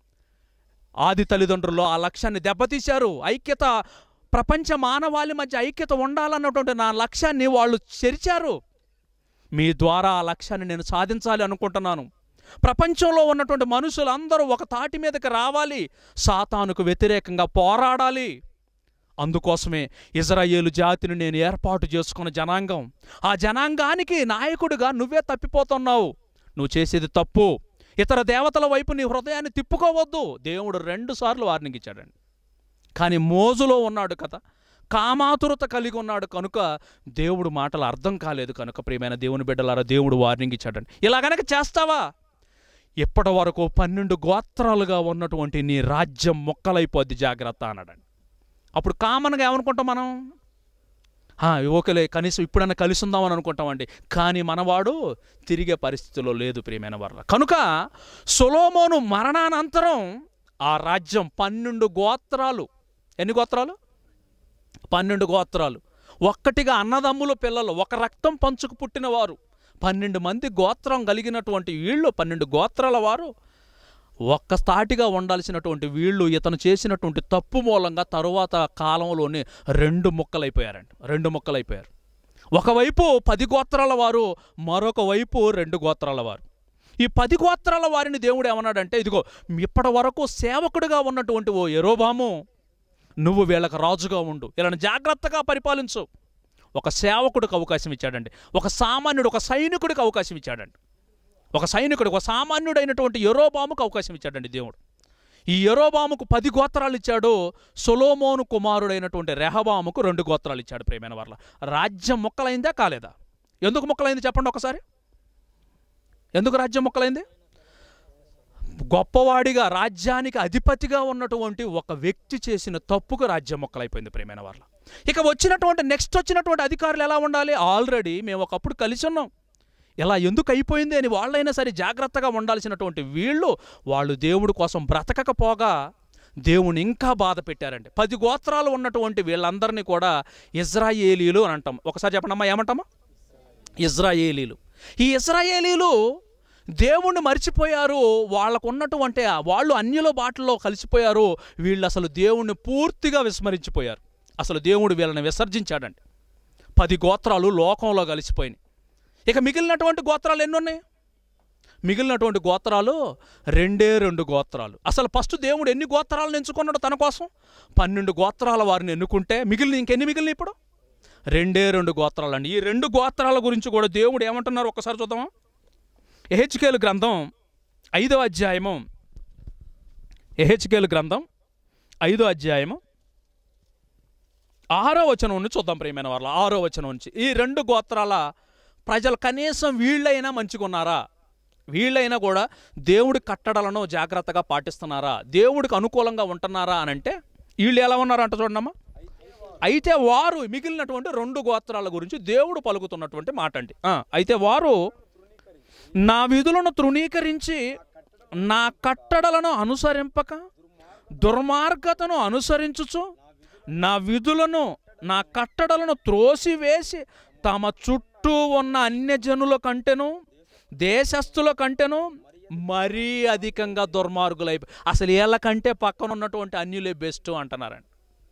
ఆది తల్లిదండ్రులు ఆ లక్ష్యాన్ని దెబ్బతీశారు ఐక్యత ప్రపంచ మానవాళి మధ్య ఐక్యత ఉండాలన్నటువంటి నా లక్ష్యాన్ని వాళ్ళు చెరిచారు మీ ద్వారా ఆ లక్ష్యాన్ని నేను సాధించాలి అనుకుంటున్నాను ప్రపంచంలో ఉన్నటువంటి మనుషులందరూ ఒక తాటి మీదకి రావాలి సాతానుకు వ్యతిరేకంగా పోరాడాలి అందుకోసమే ఇజ్రాయేలు జాతిని నేను ఏర్పాటు చేసుకున్న జనాంగం ఆ జనాంగానికి నాయకుడిగా నువ్వే తప్పిపోతున్నావు నువ్వు చేసేది తప్పు ఇతర దేవతల వైపు నీ హృదయాన్ని తిప్పుకోవద్దు దేవుడు రెండు సార్లు వార్నింగ్ ఇచ్చాడండి కానీ మోజులో ఉన్నాడు కదా కామాతురత కలిగి ఉన్నాడు కనుక దేవుడు మాటలు అర్థం కాలేదు కనుక ప్రియమైన దేవుని బిడ్డలారా దేవుడు వార్నింగ్ ఇచ్చాడండి ఇలా గనక చేస్తావా ఇప్పటి వరకు పన్నెండు గోత్రాలుగా ఉన్నటువంటి నీ రాజ్యం మొక్కలైపోద్ది జాగ్రత్త అన్నాడండి అప్పుడు కామన్గా ఏమనుకుంటాం మనం "ఆ, ఓకేలే కనీసం ఇప్పుడన్నా కలిసి ఉందామని అనుకుంటామండి కానీ మనవాడు తిరిగే పరిస్థితిలో లేదు ప్రియమైన వర్ల కనుక సొలోమోను మరణానంతరం ఆ రాజ్యం పన్నెండు గోత్రాలు ఎన్ని గోత్రాలు పన్నెండు గోత్రాలు ఒక్కటిగా అన్నదమ్ముల పిల్లలు ఒక రక్తం పంచుకు పుట్టినవారు పన్నెండు మంది గోత్రం కలిగినటువంటి వీళ్ళు పన్నెండు గోత్రాల వారు ఒక్క స్థాటిగా ఉండాల్సినటువంటి వీళ్ళు ఇతను చేసినటువంటి తప్పు మూలంగా తరువాత కాలంలోనే రెండు ముక్కలైపోయారండి రెండు ముక్కలైపోయారు ఒకవైపు పది గోత్రాల వారు మరొక వైపు రెండు గోత్రాల వారు ఈ పది గోత్రాల వారిని దేవుడు ఏమన్నాడంటే ఇదిగో ఇప్పటి వరకు సేవకుడిగా ఉన్నటువంటి ఓ ఎరోబాము నువ్వు వీళ్ళకి రాజుగా ఉండు వీళ్ళని జాగ్రత్తగా పరిపాలించు ఒక సేవకుడికి అవకాశం ఇచ్చాడండి ఒక సామాన్యుడు ఒక సైనికుడికి అవకాశం ఇచ్చాడండి ఒక సైనికుడు ఒక సామాన్యుడైనటువంటి ఎరోబాముకు అవకాశం ఇచ్చాడండి దేవుడు ఈ ఎరోబాముకు పది గోత్రాలు ఇచ్చాడు సొలోమోను కుమారుడైనటువంటి రెహబాముకు రెండు గోత్రాలు ఇచ్చాడు ప్రేమైన వాళ్ళ రాజ్యం ముక్కలైందా కాలేదా ఎందుకు ముక్కలైంది చెప్పండి ఒకసారి ఎందుకు రాజ్యం ముక్కలైంది గొప్పవాడిగా రాజ్యానికి అధిపతిగా ఉన్నటువంటి ఒక వ్యక్తి చేసిన తప్పుకు రాజ్యం మొక్కలైపోయింది ప్రేమైన వాళ్ళ ఇక వచ్చినటువంటి నెక్స్ట్ వచ్చినటువంటి అధికారులు ఎలా ఉండాలి ఆల్రెడీ మేము ఒకప్పుడు కలిసి ఉన్నాం ఇలా ఎందుకు అయిపోయింది అని వాళ్ళైనా సరే జాగ్రత్తగా ఉండాల్సినటువంటి వీళ్ళు వాళ్ళు దేవుడి కోసం బ్రతకకపోగా దేవుని ఇంకా బాధ పెట్టారండి పది గోత్రాలు ఉన్నటువంటి వీళ్ళందరినీ కూడా ఇజ్రాయేలీలు అని అంటాం ఒకసారి చెప్పండమ్మా ఏమంటామా ఇజ్రాయేలీలు ఈ ఇజ్రాయేలీలు దేవుణ్ణి మర్చిపోయారు వాళ్ళకు ఉన్నటువంటి ఆ- వాళ్ళు అన్యుల బాటల్లో కలిసిపోయారు వీళ్ళు అసలు దేవుణ్ణి పూర్తిగా విస్మరించిపోయారు అసలు దేవుడు వీళ్ళని విసర్జించాడండి పది గోత్రాలు లోకంలో కలిసిపోయినాయి ఇక మిగిలినటువంటి గోత్రాలు ఎన్ని ఉన్నాయి మిగిలినటువంటి గోత్రాలు రెండే రెండు గోత్రాలు అసలు ఫస్ట్ దేవుడు ఎన్ని గోత్రాలను ఎంచుకున్నాడు తన కోసం పన్నెండు గోత్రాల వారిని ఎన్నుకుంటే మిగిలిన ఇంకెన్ని మిగిలిన ఇప్పుడు రెండే రెండు గోత్రాలు అండి ఈ రెండు గోత్రాల గురించి కూడా దేవుడు ఏమంటున్నారు ఒకసారి చూద్దామా ఎహెచ్కేలు గ్రంథం ఐదో అధ్యాయము ఎహెచ్కేలు గ్రంథం ఐదో అధ్యాయము ఆరో వచనం నుంచి చూద్దాం ప్రియమైన వాళ్ళ ఆరో వచనం నుంచి ఈ రెండు గోత్రాల ప్రజలు కనీసం వీళ్ళైనా మంచిగున్నారా వీళ్ళైనా కూడా దేవుడి కట్టడలను జాగ్రత్తగా పాటిస్తున్నారా దేవుడికి అనుకూలంగా ఉంటున్నారా అని అంటే వీళ్ళు ఎలా ఉన్నారంట చూడమ్మా అయితే వారు మిగిలినటువంటి రెండు గోత్రాల గురించి దేవుడు పలుకుతున్నటువంటి మాట అండి ఆ, అయితే వారు నా విధులను తృణీకరించి నా కట్టడలను అనుసరింపక దుర్మార్గతను అనుసరించుచు నా విధులను నా కట్టడలను త్రోసివేసి తమ చుట్టూ ఉన్న అన్యజనుల కంటెను దేశస్థుల కంటెను మరీ అధికంగా దుర్మార్గులై అసలు వీళ్ళ కంటే పక్కన ఉన్నటువంటి అన్యులే బెస్ట్ అంటున్నారండి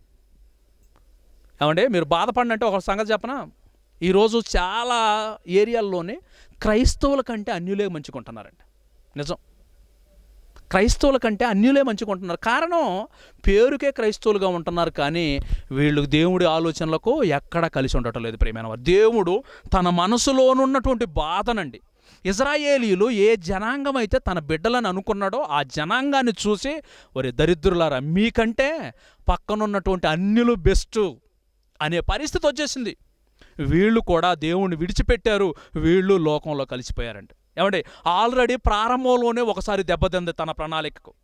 ఏమంటే మీరు బాధపడినంటే ఒక సంగతి చెప్పనా ఈరోజు చాలా ఏరియాల్లోనే క్రైస్తవుల కంటే అన్యులే మంచుకుంటున్నారండి నిజం క్రైస్తవుల కంటే అన్యులే మంచుకుంటున్నారు కారణం పేరుకే క్రైస్తవులుగా ఉంటున్నారు కానీ వీళ్ళు దేవుడి ఆలోచనలకు ఎక్కడ కలిసి ఉండటం లేదు ప్రేమైన వారు దేవుడు తన మనసులోనున్నటువంటి బాధనండి ఇజ్రాయేలీలు ఏ జనాంగం అయితే తన బిడ్డలని అనుకున్నాడో ఆ జనాంగాన్ని చూసి ఒరే దరిద్రులారా మీకంటే పక్కనున్నటువంటి అన్యులు బెస్ట్ అనే పరిస్థితి వచ్చేసింది వీళ్ళు కూడా దేవుణ్ణి విడిచిపెట్టారు వీళ్ళు లోకంలో కలిసిపోయారంట ఏమంటే ఆల్రెడీ ప్రారంభంలోనే ఒకసారి దెబ్బతింది తన ప్రణాళికకు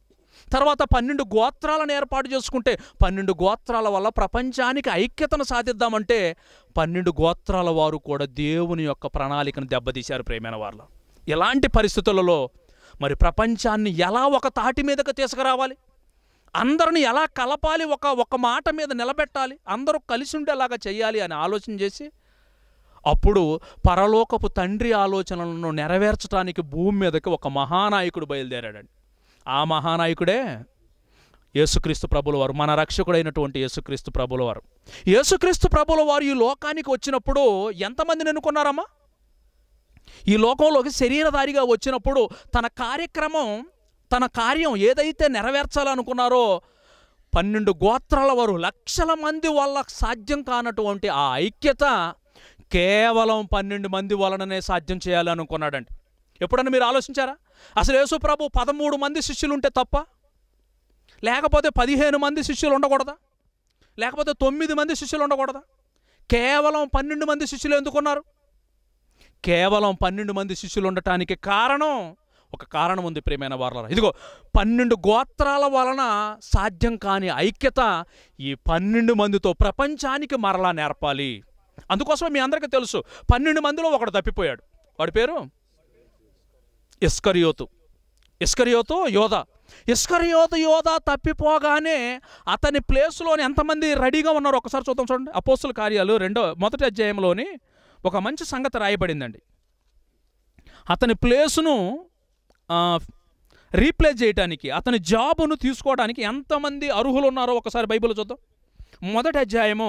తర్వాత పన్నెండు గోత్రాలను ఏర్పాటు చేసుకుంటే పన్నెండు గోత్రాల వల్ల ప్రపంచానికి ఐక్యతను సాధిద్దామంటే పన్నెండు గోత్రాల వారు కూడా దేవుని యొక్క ప్రణాళికను దెబ్బతీశారు ప్రేమైన వాళ్ళు ఇలాంటి పరిస్థితులలో మరి ప్రపంచాన్ని ఎలా ఒక తాటి మీదకి తీసుకురావాలి అందరిని ఎలా కలపాలి ఒక ఒక మాట మీద నిలబెట్టాలి అందరూ కలిసి ఉండేలాగా చేయాలి అని ఆలోచన చేసి అప్పుడు పరలోకపు తండ్రి ఆలోచనలను నెరవేర్చడానికి భూమి మీదకి ఒక మహానాయకుడు బయలుదేరాడండి ఆ మహానాయకుడే యేసుక్రీస్తు ప్రభుల వారు మన రక్షకుడైనటువంటి యేసుక్రీస్తు ప్రభుల వారు యేసుక్రీస్తు ప్రభుల వారు ఈ లోకానికి వచ్చినప్పుడు ఎంతమందిని ఎన్నుకున్నారమ్మా ఈ లోకంలోకి శరీరధారిగా వచ్చినప్పుడు తన కార్యక్రమం తన కార్యం ఏదైతే నెరవేర్చాలనుకున్నారో పన్నెండు గోత్రాల వారు లక్షల మంది వల్ల సాధ్యం కానటువంటి ఆ ఐక్యత కేవలం పన్నెండు మంది వలననే సాధ్యం చేయాలనుకున్నాడండి ఎప్పుడన్నా మీరు ఆలోచించారా అసలు యేసు ప్రభు పదమూడు మంది శిష్యులు ఉంటే తప్ప లేకపోతే పదిహేను మంది శిష్యులు ఉండకూడదా లేకపోతే తొమ్మిది మంది శిష్యులు ఉండకూడదా కేవలం పన్నెండు మంది శిష్యులు ఎందుకున్నారు కేవలం పన్నెండు మంది శిష్యులు ఉండటానికి కారణం ఒక కారణం ఉంది ప్రేమైన వారల ఇదిగో పన్నెండు గోత్రాల వలన సాధ్యం కాని ఐక్యత ఈ పన్నెండు మందితో ప్రపంచానికి మరలా నేర్పాలి అందుకోసం మీ అందరికీ తెలుసు పన్నెండు మందిలో ఒకడు తప్పిపోయాడు వాడి పేరు ఇస్కరియోతు ఇస్కరియోతు యోధ ఇస్కరియోతు యోధ తప్పిపోగానే అతని ప్లేస్లోని ఎంతమంది రెడీగా ఉన్నారు ఒకసారి చూద్దాం చూడండి అపోస్తుల కార్యాలు రెండో మొదటి అధ్యాయంలోని ఒక మంచి సంగతి రాయబడిందండి అతని ప్లేసును ఆ, రీప్లేస్ చేయడానికి అతని జాబును తీసుకోవడానికి ఎంతమంది అర్హులు ఉన్నారో ఒకసారి బైబిల్ చూద్దాం మొదటి అధ్యాయము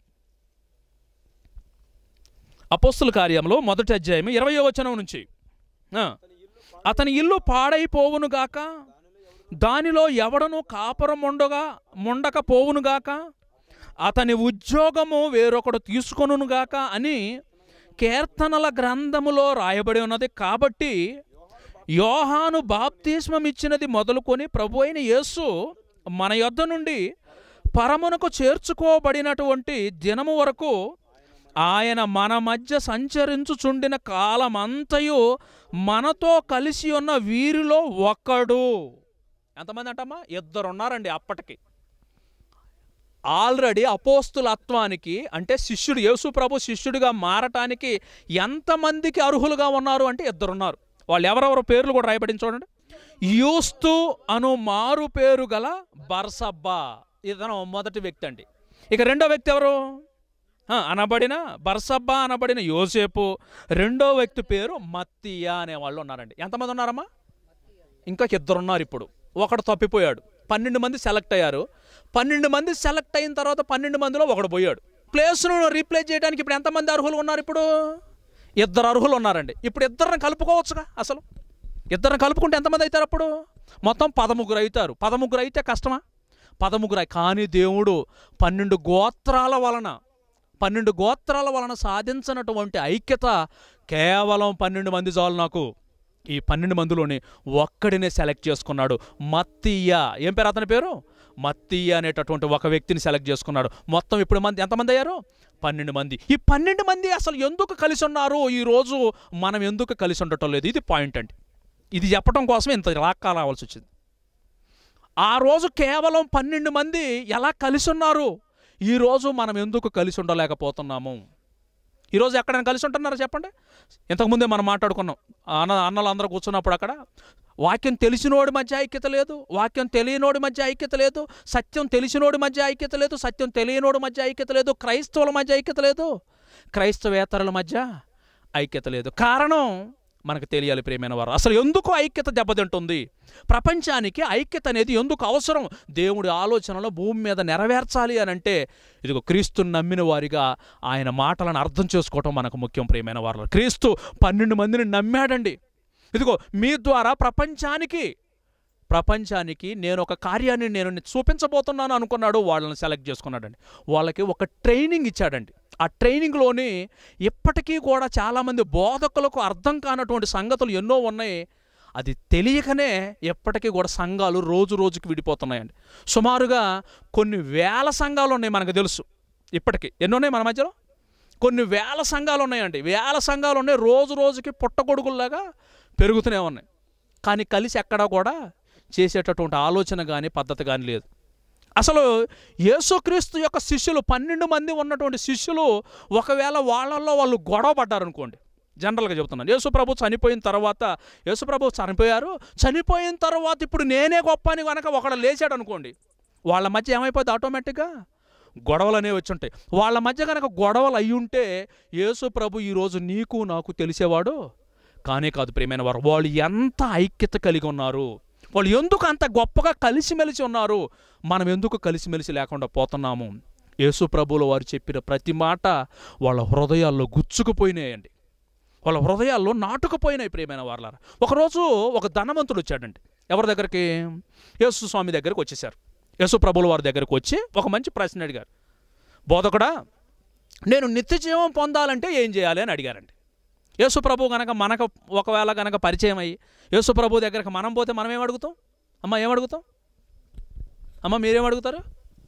అపోస్తుల కార్యంలో మొదటి అధ్యాయము ఇరవయో వచనం నుంచి ఆ, అతని ఇల్లు పాడైపోవును గాక దానిలో ఎవడను కాపురం ఉండగా ముండక పోవును గాక అతని ఉద్యోగము వేరొకడు తీసుకొనును గాక అని కీర్తనల గ్రంథములో రాయబడి ఉన్నది కాబట్టి యోహాను బాప్తిస్మం ఇచ్చినది మొదలుకొని ప్రభు అయిన యేసు మన యొద్ద నుండి పరమునకు చేర్చుకోబడినటువంటి దినము వరకు ఆయన మన మధ్య సంచరించుచుండిన కాలమంతయు మనతో కలిసి ఉన్న వీరిలో ఒకడు ఎంతమంది అంటమ్మా ఇద్దరు ఉన్నారండి అప్పటికి ఆల్రెడీ అపోస్తులత్వానికి అంటే శిష్యుడు యేసు ప్రభు శిష్యుడిగా మారటానికి ఎంతమందికి అర్హులుగా ఉన్నారు అంటే ఇద్దరున్నారు వాళ్ళు ఎవరెవరు పేర్లు కూడా రాయబడింది చూడండి యూస్తు అను మారు పేరు గల బర్సబ్బా ఇతను మొదటి వ్యక్తి అండి ఇక రెండో వ్యక్తి ఎవరు ఆ, అనబడిన బర్సబ్బా అనబడిన యోసేపు రెండో వ్యక్తి పేరు మత్తియా అనే వాళ్ళు ఉన్నారండి ఎంతమంది ఉన్నారమ్మా ఇంకా ఇద్దరు ఉన్నారు ఇప్పుడు ఒకడు తప్పిపోయాడు పన్నెండు మంది సెలెక్ట్ అయ్యారు పన్నెండు మంది సెలెక్ట్ అయిన తర్వాత పన్నెండు మందిలో ఒకడు పోయాడు ప్లేస్ను రీప్లేస్ చేయడానికి ఇప్పుడు ఎంతమంది అర్హులు ఉన్నారు ఇప్పుడు ఇద్దరు అర్హులు ఉన్నారండి ఇప్పుడు ఇద్దరిని కలుపుకోవచ్చుగా అసలు ఇద్దరిని కలుపుకుంటే ఎంతమంది అవుతారు అప్పుడు మొత్తం పదముగ్గురు అవుతారు పదముగ్గురు అయితే కష్టమా పదముగ్గురు అయి- కానీ దేవుడు పన్నెండు గోత్రాల వలన పన్నెండు గోత్రాల వలన సాధించినటువంటి ఐక్యత కేవలం పన్నెండు మంది చాలు నాకు ఈ పన్నెండు మందిలోని ఒక్కడినే సెలెక్ట్ చేసుకున్నాడు మత్తీయ ఏం పేరు అతని పేరు మత్తీయ అనేటటువంటి ఒక వ్యక్తిని సెలెక్ట్ చేసుకున్నాడు మొత్తం ఇప్పుడు మంది ఎంతమంది అయ్యారు పన్నెండు మంది ఈ పన్నెండు మంది అసలు ఎందుకు కలిసి ఉన్నారు ఈ రోజు మనం ఎందుకు కలిసి ఉండటం లేదు ఇది పాయింట్ అండి ఇది చెప్పడం కోసం ఇంత రాక్క రావాల్సి వచ్చింది ఆ రోజు కేవలం పన్నెండు మంది ఎలా కలిసి ఉన్నారు ఈరోజు మనం ఎందుకు కలిసి ఉండలేకపోతున్నాము ఈరోజు ఎక్కడైనా కలిసి ఉంటున్నారా చెప్పండి ఇంతకుముందే మనం మాట్లాడుకున్నాం అన్న అన్నలు అందరూ కూర్చున్నప్పుడు అక్కడ వాక్యం తెలిసినోడి మధ్య ఐక్యత లేదు వాక్యం తెలియనోడి మధ్య ఐక్యత లేదు సత్యం తెలిసినోడి మధ్య ఐక్యత లేదు సత్యం తెలియనోడి మధ్య ఐక్యత లేదు క్రైస్తవుల మధ్య ఐక్యత లేదు క్రైస్తవేతరుల మధ్య ఐక్యత లేదు కారణం మనకు తెలియాలి ప్రేమైన వారు అసలు ఎందుకు ఐక్యత దెబ్బతింటుంది ప్రపంచానికి ఐక్యత అనేది ఎందుకు అవసరం దేవుడి ఆలోచనలో భూమి మీద నెరవేర్చాలి అని అంటే ఇదిగో క్రీస్తుని నమ్మిన వారిగా ఆయన మాటలను అర్థం చేసుకోవటం మనకు ముఖ్యం ప్రియమైన వారు క్రీస్తు పన్నెండు మందిని నమ్మాడండి ఇదిగో మీ ద్వారా ప్రపంచానికి ప్రపంచానికి నేను ఒక కార్యాన్ని నేను చూపించబోతున్నాను అనుకున్నాడు వాళ్ళని సెలెక్ట్ చేసుకున్నాడండి వాళ్ళకి ఒక ట్రైనింగ్ ఇచ్చాడండి ఆ ట్రైనింగ్లోని ఇప్పటికీ కూడా చాలామంది బోధకులకు అర్థం కానటువంటి సంగతులు ఎన్నో ఉన్నాయి అది తెలియకనే ఎప్పటికీ కూడా సంఘాలు రోజు రోజుకి విడిపోతున్నాయండి సుమారుగా కొన్ని వేల సంఘాలు ఉన్నాయి మనకు తెలుసు ఇప్పటికీ ఎన్ని ఉన్నాయి మన మధ్యలో కొన్ని వేల సంఘాలు ఉన్నాయండి వేల సంఘాలు ఉన్నాయి రోజు రోజుకి పుట్టగొడుగుల్లాగా పెరుగుతూనే ఉన్నాయి కానీ కలిసి ఎక్కడా కూడా చేసేటటువంటి ఆలోచన కానీ పద్ధతి కానీ లేదు అసలు యేసుక్రీస్తు యొక్క శిష్యులు పన్నెండు మంది ఉన్నటువంటి శిష్యులు ఒకవేళ వాళ్ళల్లో వాళ్ళు గొడవ పడ్డారనుకోండి జనరల్గా చెబుతున్నాను యేసుప్రభు చనిపోయిన తర్వాత యేసుప్రభు చనిపోయారు చనిపోయిన తర్వాత ఇప్పుడు నేనే గొప్ప అని కనుక ఒకడు లేచాడు అనుకోండి వాళ్ళ మధ్య ఏమైపోద్ది ఆటోమేటిక్గా గొడవలు అనేవి వచ్చి ఉంటాయి వాళ్ళ మధ్య కనుక గొడవలు అయి ఉంటే యేసు ప్రభు ఈరోజు నీకు నాకు తెలిసేవాడు కానే కాదు ప్రియమైన వారు వాళ్ళు ఎంత ఐక్యత కలిగి ఉన్నారు వాళ్ళు ఎందుకు అంత గొప్పగా కలిసిమెలిసి ఉన్నారు మనం ఎందుకు కలిసిమెలిసి లేకుండా పోతున్నాము యేసు ప్రభువుల వారు చెప్పిన ప్రతి మాట వాళ్ళ హృదయాల్లో గుచ్చుకుపోయినాయండి వాళ్ళ హృదయాల్లో నాటుకుపోయినాయి ప్రియమైన వాళ్ళారా ఒకరోజు ఒక ధనవంతుడు వచ్చాడండి ఎవరి దగ్గరికి యేసు స్వామి దగ్గరికి వచ్చేసారు యేసు ప్రభుల వారి దగ్గరికి వచ్చి ఒక మంచి ప్రశ్న అడిగారు బోధకుడా నేను నిత్య జీవం పొందాలంటే ఏం చేయాలి అని అడిగారండి యేసు ప్రభు గనక మనకు ఒకవేళ గనక పరిచయం అయ్యి యేసు ప్రభు దగ్గరకు మనం పోతే మనం ఏం అడుగుతాం అమ్మ ఏం అడుగుతాం అమ్మ మీరేం అడుగుతారు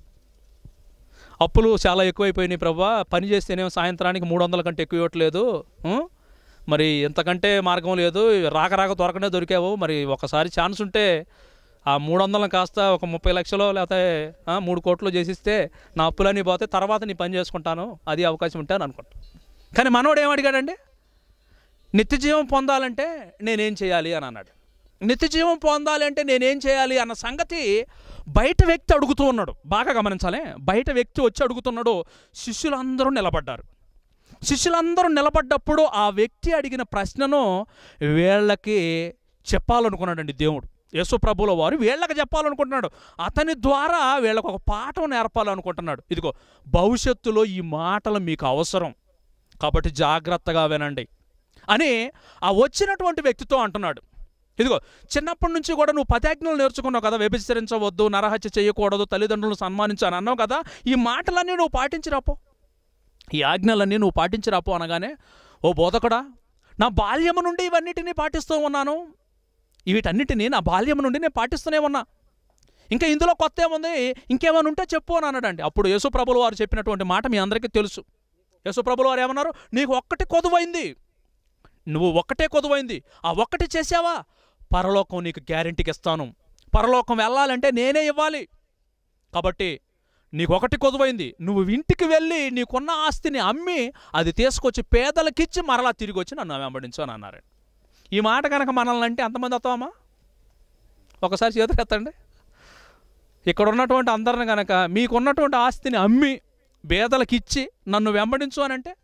అప్పులు చాలా ఎక్కువైపోయినాయి ప్రభా పని చేస్తేనేమో సాయంత్రానికి మూడు వందల కంటే ఎక్కువ ఇవ్వట్లేదు ఉం? మరి ఎంతకంటే మార్గం లేదు రాక రాక దొరకనే దొరికావు మరి ఒకసారి ఛాన్స్ ఉంటే ఆ మూడు వందలను కాస్త ఒక ముప్పై లక్షలు లేకపోతే ఆ, మూడు కోట్లు చేసిస్తే నా అప్పులన్నీ పోతే తర్వాత నీ పని చేసుకుంటాను అది అవకాశం ఉంటే అని అనుకుంటా కానీ మనోడు ఏం అడిగాడండి నిత్య జీవం పొందాలంటే నేనేం చేయాలి అని అన్నాడు నిత్య జీవం పొందాలి అంటే నేనేం చేయాలి అన్న సంగతి బయట వ్యక్తి అడుగుతూ ఉన్నాడు బాగా గమనించాలి బయట వ్యక్తి వచ్చి అడుగుతున్నాడు శిష్యులందరూ నిలబడ్డారు శిష్యులందరూ నిలబడ్డప్పుడు ఆ వ్యక్తి అడిగిన ప్రశ్నను వీళ్ళకి చెప్పాలనుకున్నాడండి దేవుడు యేసు ప్రభుల వారు వీళ్ళకి చెప్పాలనుకుంటున్నాడు అతని ద్వారా వీళ్ళకు ఒక పాఠం నేర్పాలనుకుంటున్నాడు ఇదిగో భవిష్యత్తులో ఈ మాటలు మీకు అవసరం కాబట్టి జాగ్రత్తగా వినండి అని ఆ వచ్చినటువంటి వ్యక్తితో అంటున్నాడు ఇదిగో చిన్నప్పటి నుంచి కూడా నువ్వు పదాజ్ఞలు నేర్చుకున్నావు కదా వ్యభిచరించవద్దు నరహత్య చేయకూడదు తల్లిదండ్రులను సన్మానించాను అన్నావు కదా ఈ మాటలన్నీ నువ్వు పాటించిరాపో ఈ ఆజ్ఞలన్నీ నువ్వు పాటించిరాపో అనగానే ఓ బోధకుడా నా బాల్యము నుండి ఇవన్నిటినీ పాటిస్తూ ఉన్నాను వీటన్నిటినీ నా బాల్యం నుండి నేను పాటిస్తూనే ఉన్నా ఇంకా ఇందులో కొత్త ఏముంది ఇంకేమైనా ఉంటే చెప్పు అని అన్నాడండి అప్పుడు యేసుప్రభుల వారు చెప్పినటువంటి మాట మీ అందరికీ తెలుసు యేసుప్రభుల వారు ఏమన్నారు నీకు ఒక్కటి కొదువైంది నువ్వు ఒక్కటే కొదువైంది ఆ ఒక్కటి చేసావా పరలోకం నీకు గ్యారెంటీకి ఇస్తాను పరలోకం వెళ్ళాలంటే నేనే ఇవ్వాలి కాబట్టి నీకు ఒకటి కొదువైంది నువ్వు ఇంటికి వెళ్ళి నీకున్న ఆస్తిని అమ్మి అది తీసుకొచ్చి పేదలకిచ్చి మరలా తిరిగి వచ్చి నన్ను వెంబడించు అని అన్నారు ఈ మాట కనుక మనల్ని అంటే ఎంతమంది వస్తామా ఒకసారి చేతులు ఎత్తండి ఇక్కడ ఉన్నటువంటి అందరిని కనుక మీకున్నటువంటి ఆస్తిని అమ్మి పేదలకిచ్చి నన్ను వెంబడించు అని అంటే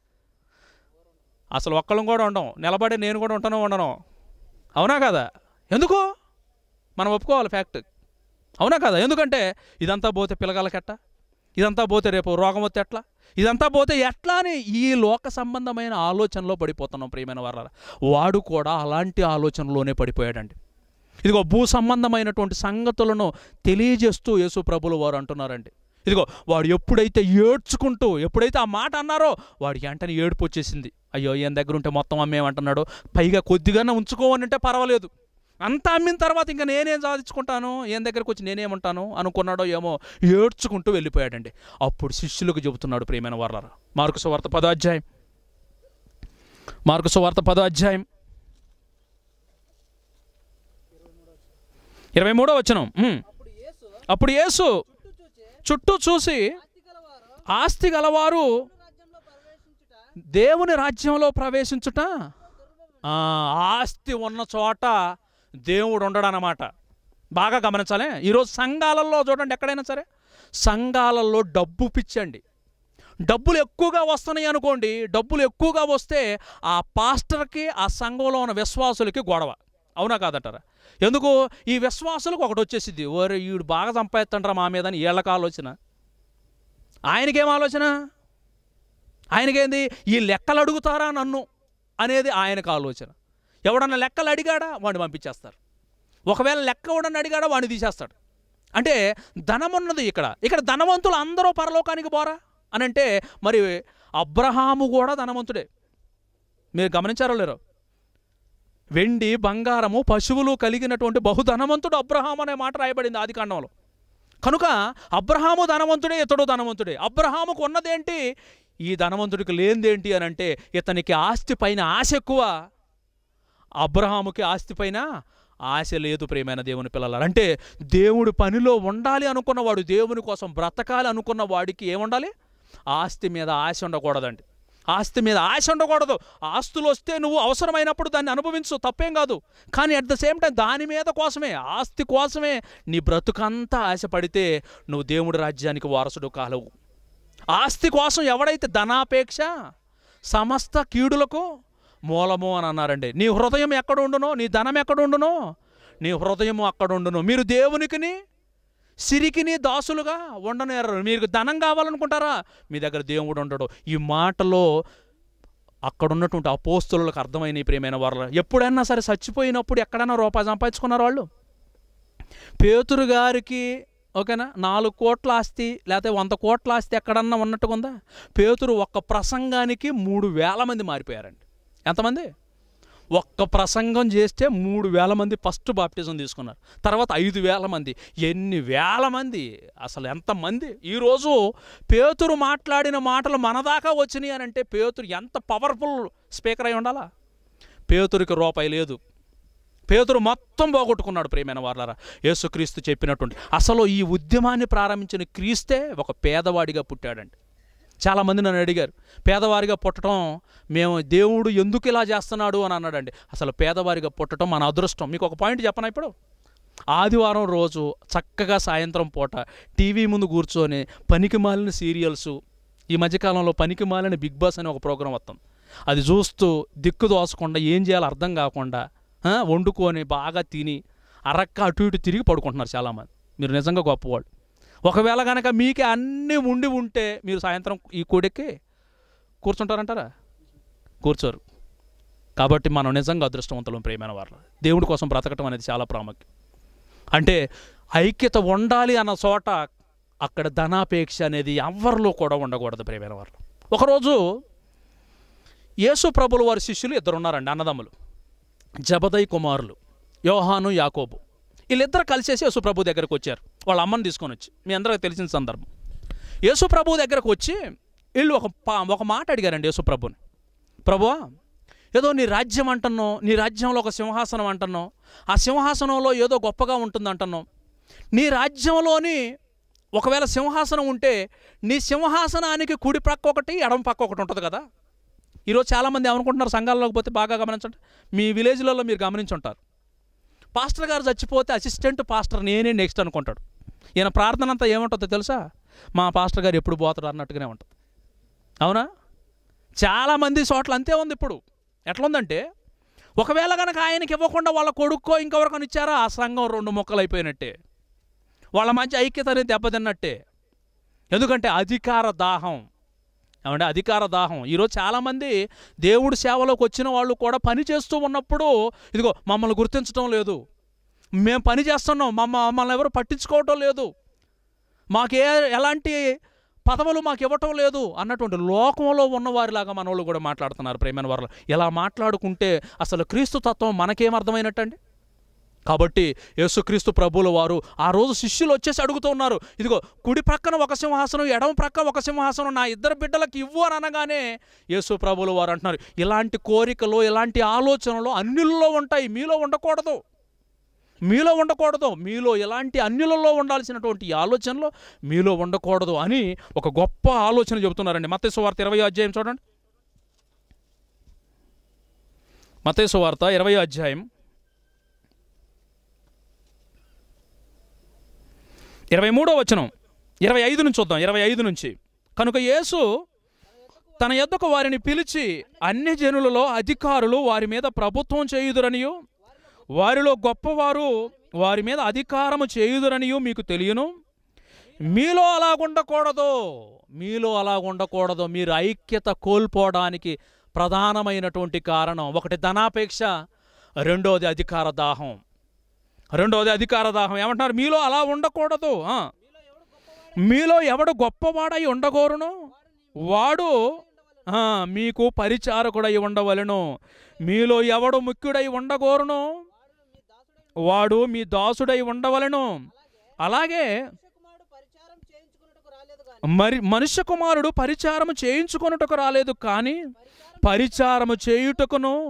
అసలు ఒక్కళ్ళం కూడా ఉండం నిలబడి నేను కూడా ఉంటానో ఉండను అవునా కదా ఎందుకు మనం ఒప్పుకోవాలి ఫ్యాక్ట్ అవునా కదా ఎందుకంటే ఇదంతా పోతే పిల్లగాలకెట్ట ఇదంతా పోతే రేపు రోగం వస్తే ఎట్లా ఇదంతా పోతే ఎట్లా అని ఈ లోక సంబంధమైన ఆలోచనలో పడిపోతున్నాం ప్రియమైన వారు వాడు కూడా అలాంటి ఆలోచనలోనే పడిపోయాడండి ఇదిగో భూ సంబంధమైనటువంటి సంగతులను తెలియజేస్తూ యేసు ప్రభులు వారు అంటున్నారండి ఇదిగో వాడు ఎప్పుడైతే ఏడ్చుకుంటూ ఎప్పుడైతే ఆ మాట అన్నారో వాడికి వెంటనే ఏడుపు వచ్చేసింది అయ్యో ఈయన దగ్గర ఉంటే మొత్తం అమ్మేమంటున్నాడు పైగా కొద్దిగానే ఉంచుకోవనంటే పర్వాలేదు అంతా అమ్మిన తర్వాత ఇంకా నేనేం సాధించుకుంటాను ఈయన దగ్గరకు వచ్చి నేనేమంటాను అనుకున్నాడో ఏమో ఏడ్చుకుంటూ వెళ్ళిపోయాడండి అప్పుడు శిష్యులకు చెబుతున్నాడు ప్రియమైన వర్లరా మార్కు సువార్త పదో అధ్యాయం మార్కు సువార్త పదో అధ్యాయం ఇరవై మూడో వచనం ఉమ్. అప్పుడు యేసు అప్పుడు యేసు చుట్టూ చూచి చుట్టూ చూసి ఆస్తి గలవారు ఆస్తి గలవారు రాజ్యంలో ప్రవేశించుట దేవుని రాజ్యంలో ప్రవేశించుట ఆ, ఆస్తి ఉన్న చోట దేవుడు ఉండడనమాట బాగా గమనించాలి ఈరోజు సంఘాలలో చూడండి ఎక్కడైనా సరే సంఘాలలో డబ్బు పిచ్చండి డబ్బులు ఎక్కువగా వస్తున్నాయి అనుకోండి డబ్బులు ఎక్కువగా వస్తే ఆ పాస్టర్కి ఆ సంఘంలో ఉన్న విశ్వాసులకి గొడవ అవునా కాదంటారా ఎందుకు ఈ విశ్వాసులకు ఒకటి వచ్చేసింది ఓరే వీడు బాగా సంపాదిస్తుంటారా మా మీద అని వీళ్ళకి ఆలోచన ఆయనకేం ఆలోచన ఆయనకేంది ఈ లెక్కలు అడుగుతారా నన్ను అనేది ఆయనకు ఆలోచన ఎవడన్నా లెక్కలు అడిగాడా వాడిని పంపించేస్తారు ఒకవేళ లెక్క ఎవడన్నా అడిగాడా వాడిని తీసేస్తాడు అంటే ధనం ఉన్నది ఇక్కడ ఇక్కడ ధనవంతులు అందరూ పరలోకానికి పోరా అని అంటే మరి అబ్రహాము కూడా ధనవంతుడే మీరు గమనించారో లేరో వెండి బంగారము పశువులు కలిగినటువంటి బహుధనవంతుడు అబ్రహాం అనే మాట రాయబడింది ఆది కాండంలో కనుక అబ్రహాము ధనవంతుడే ఇతడు ధనవంతుడే అబ్రహాముకు ఉన్నదేంటి ఈ ధనవంతుడికి లేనిదేంటి అని అంటే ఇతనికి ఆస్తి పైన ఆశ ఎక్కువ అబ్రహాముకి ఆస్తి పైన ఆశ లేదు ప్రేమైన దేవుని పిల్లలు అంటే దేవుడి పనిలో ఉండాలి అనుకున్నవాడు దేవుని కోసం బ్రతకాలి అనుకున్న వాడికి ఏముండాలి ఆస్తి మీద ఆశ ఉండకూడదండి ఆస్తి మీద ఆశ ఉండకూడదు ఆస్తులు వస్తే నువ్వు అవసరమైనప్పుడు దాన్ని అనుభవించు తప్పేం కాదు కానీ అట్ ద సేమ్ టైం దాని మీద కోసమే ఆస్తి కోసమే నీ బ్రతుకంతా ఆశపడితే నువ్వు దేవుడి రాజ్యానికి వారసుడు కాలవు ఆస్తి కోసం ఎవడైతే ధనాపేక్ష సమస్త కీడులకు మూలము అని అన్నారండి నీ హృదయం ఎక్కడ ఉండునో నీ ధనం ఎక్కడ ఉండునో నీ హృదయము అక్కడ ఉండును మీరు దేవునికిని సిరికిని దాసులుగా ఉండనేరు మీకు ధనం కావాలనుకుంటారా మీ దగ్గర దేవుడు ఉండడు ఈ మాటలో అక్కడ ఉన్నటువంటి అపోస్తులకు అర్థమైన ఈ ప్రియమైన వారు ఎప్పుడైనా సరే చచ్చిపోయినప్పుడు ఎక్కడైనా రూపాయి సంపాదించుకున్నారు వాళ్ళు పేతురు గారికి ఓకేనా నాలుగు కోట్ల ఆస్తి లేకపోతే వంద కోట్ల ఆస్తి ఎక్కడన్నా ఉన్నట్టుగా ఉందా పేతురు ఒక్క ప్రసంగానికి మూడు వేల మంది మారిపోయారండి ఎంతమంది ఒక్క ప్రసంగం చేస్తే మూడు వేల మంది ఫస్ట్ బాప్టిజం తీసుకున్నారు తర్వాత ఐదు వేల మంది ఎన్ని వేల మంది అసలు ఎంతమంది ఈరోజు పేతురు మాట్లాడిన మాటలు మన దాకా వచ్చినాయి అని అంటే పేతురు ఎంత పవర్ఫుల్ స్పీకర్ అయి ఉండాలా పేతురికి రూపాయి లేదు పేతురు మొత్తం పోగొట్టుకున్నాడు ప్రియమైన వాళ్ళారా యేసుక్రీస్తు చెప్పినటువంటి అసలు ఈ ఉద్యమాన్ని ప్రారంభించిన క్రీస్తే ఒక పేదవాడిగా పుట్టాడండి చాలామంది నన్ను అడిగారు పేదవారిగా పుట్టడం మేము దేవుడు ఎందుకు ఇలా చేస్తున్నాడు అని అన్నాడండి అసలు పేదవారిగా పుట్టడం మన అదృష్టం మీకు ఒక పాయింట్ చెప్పనా ఇప్పుడు ఆదివారం రోజు చక్కగా సాయంత్రం పూట టీవీ ముందు కూర్చొని పనికి మాలిన సీరియల్స్ ఈ మధ్యకాలంలో పనికి మాలిన బిగ్ బాస్ అనే ఒక ప్రోగ్రాం వస్తుంది అది చూస్తూ దిక్కు దోసకుండా ఏం చేయాలో అర్థం కాకుండా ఆ, వండుకొని బాగా తిని అరక్క అటు ఇటు తిరిగి పడుకుంటున్నారు చాలామంది మీరు నిజంగా గొప్పవాళ్ళు ఒకవేళ కనుక మీకే అన్నీ ఉండి ఉంటే మీరు సాయంత్రం ఈ కూడెక్కి కూర్చుంటారంటారా కూర్చోరు కాబట్టి మనం నిజంగా అదృష్టవంతులం ప్రేమైన వారు దేవుడి కోసం బ్రతకటం అనేది చాలా ప్రాముఖ్యం అంటే ఐక్యత ఉండాలి అన్న చోట అక్కడ ధనాపేక్ష అనేది ఎవరిలో కూడా ఉండకూడదు ప్రేమైన వారు ఒకరోజు యేసు ప్రభుల వారి శిష్యులు ఇద్దరు ఉన్నారండి అన్నదమ్ములు జబదయ్ కుమారులు యోహాను యాకోబు వీళ్ళిద్దరు కలిసేసి యేసు ప్రభు దగ్గరకు వచ్చారు వాళ్ళ అమ్మని తీసుకొని వచ్చి మీ అందరికీ తెలిసిన సందర్భం యేసు ప్రభు దగ్గరకు వచ్చి వీళ్ళు ఒక పా ఒక మాట అడిగారండి యేసు ప్రభుని ప్రభువా ఏదో నీ రాజ్యం అంటున్నావు నీ రాజ్యంలో ఒక సింహాసనం అంటున్నావు ఆ సింహాసనంలో ఏదో గొప్పగా ఉంటుంది అంటున్నావు నీ రాజ్యంలోని ఒకవేళ సింహాసనం ఉంటే నీ సింహాసనానికి కుడి ప్రక్క ఒకటి ఎడమ పక్క ఒకటి ఉంటుంది కదా ఈరోజు చాలామంది ఏమనుకుంటున్నారు సంఘాల్లోకి పోతే బాగా గమనించండి మీ విలేజ్లలో మీరు గమనించుంటారు పాస్టర్ గారు చచ్చిపోతే అసిస్టెంట్ పాస్టర్ నేనే నెక్స్ట్ అనుకుంటాడు ఈయన ప్రార్థన అంతా ఏముంటుందో తెలుసా మా పాస్టర్ గారు ఎప్పుడు పోతాడు అన్నట్టుగానే ఉంటుంది అవునా చాలామంది చోట్ల అంతే ఉంది ఇప్పుడు ఎట్లా ఉందంటే ఒకవేళ కనుక ఆయనకి ఇవ్వకుండా వాళ్ళ కొడుక్కో ఇంకెవరికైనా ఇచ్చారా ఆ సంఘం రెండు మొక్కలు అయిపోయినట్టే వాళ్ళ మధ్య ఐక్యత అనేది దెబ్బతిన్నట్టే ఎందుకంటే అధికార దాహం ఏమంటే అధికార దాహం ఈరోజు చాలామంది దేవుడి సేవలోకి వచ్చిన వాళ్ళు కూడా పని చేస్తూ ఉన్నప్పుడు ఇదిగో మమ్మల్ని గుర్తించడం లేదు మేము పని చేస్తున్నాం మమ్మ మమ్మల్ని ఎవరు పట్టించుకోవటం లేదు మాకే ఎలాంటి పదవులు మాకు ఇవ్వటం లేదు అన్నటువంటి లోకంలో ఉన్నవారిలాగా మన వాళ్ళు కూడా మాట్లాడుతున్నారు ప్రేమైన వారు ఇలా మాట్లాడుకుంటే అసలు క్రీస్తు తత్వం మనకేం అర్థమైనట్టండి కాబట్టి యేసుక్రీస్తు ప్రభువుల వారు ఆ రోజు శిష్యులు వచ్చేసి అడుగుతూ ఉన్నారు ఇదిగో కుడి ప్రక్కన ఒక సింహాసనం ఎడమ ప్రక్క ఒక సింహాసనం నా ఇద్దరు బిడ్డలకు ఇవ్వు అని అనగానే యేసు ప్రభువుల వారు అంటున్నారు ఇలాంటి కోరికలు ఇలాంటి ఆలోచనలు అన్నిల్లో ఉంటాయి మీలో ఉండకూడదు మీలో ఉండకూడదు మీలో ఎలాంటి అన్యులలో ఉండాల్సినటువంటి ఈ ఆలోచనలు మీలో ఉండకూడదు అని ఒక గొప్ప ఆలోచన చెబుతున్నారండి మత్తేసు వార్త ఇరవై అధ్యాయం చూడండి మత్తేసు వార్త ఇరవై అధ్యాయం ఇరవై మూడో వచనం ఇరవై ఐదు నుంచి చూద్దాం ఇరవై ఐదు నుంచి కనుక యేసు తన యొద్దకు వారిని పిలిచి అన్ని జనులలో అధికారులు వారి మీద ప్రభుత్వం చేయుదురనియు వారిలో గొప్పవారు వారి మీద అధికారము చేయుదురనియు మీకు తెలియను మీలో అలా ఉండకూడదు మీలో అలా ఉండకూడదు మీరు ఐక్యత కోల్పోవడానికి ప్రధానమైనటువంటి కారణం ఒకటి ధనాపేక్ష రెండోది అధికార దాహం రెండవది అధికార దాహం ఏమంటున్నారు మీలో అలా ఉండకూడదు ఆ. మీలో ఎవడు గొప్పవాడై ఉండగోరును వాడు ఆ, మీకు పరిచారకుడై ఉండవలెను మీలో ఎవడు ముఖ్యుడై ఉండగోరును వాడు మీ దాసుడై ఉండవలెను అలాగే కుమారుడు పరిచారం చేయించుకున్నట్టుకు రాలేదు కానీ మరి మనుష్య కుమారుడు పరిచారము చేయించుకొనుటకు రాలేదు కానీ పరిచారము చేయుటకును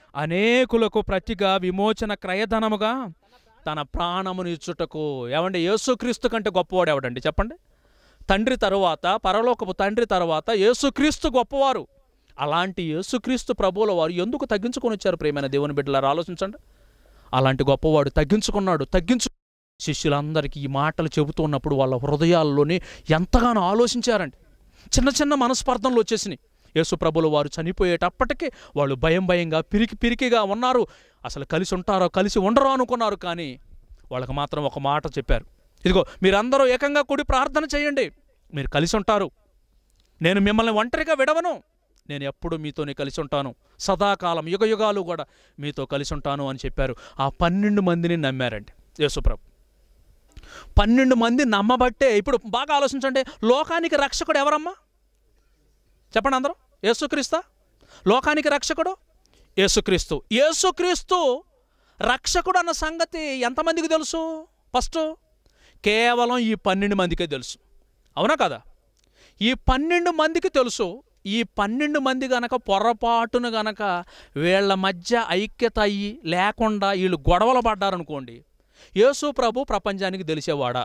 అనేకులకు ప్రతిగా విమోచన క్రయధనముగా తన ప్రాణమును ఇచ్చుటకు ఏమండి యేసుక్రీస్తు కంటే గొప్పవాడు ఎవడండి చెప్పండి తండ్రి తరువాత పరలోకపు తండ్రి తరువాత యేసుక్రీస్తు గొప్పవారు అలాంటి యేసుక్రీస్తు ప్రభువుల వారు ఎందుకు తగ్గించుకొని వచ్చారు ప్రేమైన దేవుని బిడ్డలారు ఆలోచించండి అలాంటి గొప్పవాడు తగ్గించుకున్నాడు తగ్గించు శిష్యులందరికీ ఈ మాటలు చెబుతూ ఉన్నప్పుడు వాళ్ళ హృదయాల్లోనే ఎంతగానో ఆలోచించారండి చిన్న చిన్న మనస్పర్ధనలు వచ్చేసినాయి యేసు ప్రభులు వారు చనిపోయేటప్పటికీ వాళ్ళు భయం భయంగా పిరికి పిరికిగా ఉన్నారు అసలు కలిసి ఉంటారో కలిసి ఉండరో అనుకున్నారు కానీ వాళ్ళకి మాత్రం ఒక మాట చెప్పారు ఇదిగో మీరందరూ ఏకంగా కూడి ప్రార్థన చేయండి మీరు కలిసి ఉంటారు నేను మిమ్మల్ని ఒంటరిగా విడవను నేను ఎప్పుడు మీతోనే కలిసి ఉంటాను సదాకాలం యుగ యుగాలు కూడా మీతో కలిసి ఉంటాను అని చెప్పారు ఆ పన్నెండు మందిని నమ్మారండి యేసుప్రభు పన్నెండు మంది నమ్మబట్టే ఇప్పుడు బాగా ఆలోచించండి లోకానికి రక్షకుడు ఎవరమ్మా చెప్పండి అందరూ యేసుక్రీస్తా లోకానికి రక్షకుడు యేసుక్రీస్తు యేసుక్రీస్తు రక్షకుడు అన్న సంగతి ఎంతమందికి తెలుసు ఫస్ట్ కేవలం ఈ పన్నెండు మందికే తెలుసు అవునా కదా ఈ పన్నెండు మందికి తెలుసు ఈ పన్నెండు మంది గనక పొరపాటున గనక వీళ్ళ మధ్య ఐక్యత అయ్యి లేకుండా వీళ్ళు గొడవలు పడ్డారనుకోండి యేసు ప్రభు ప్రపంచానికి తెలిసేవాడా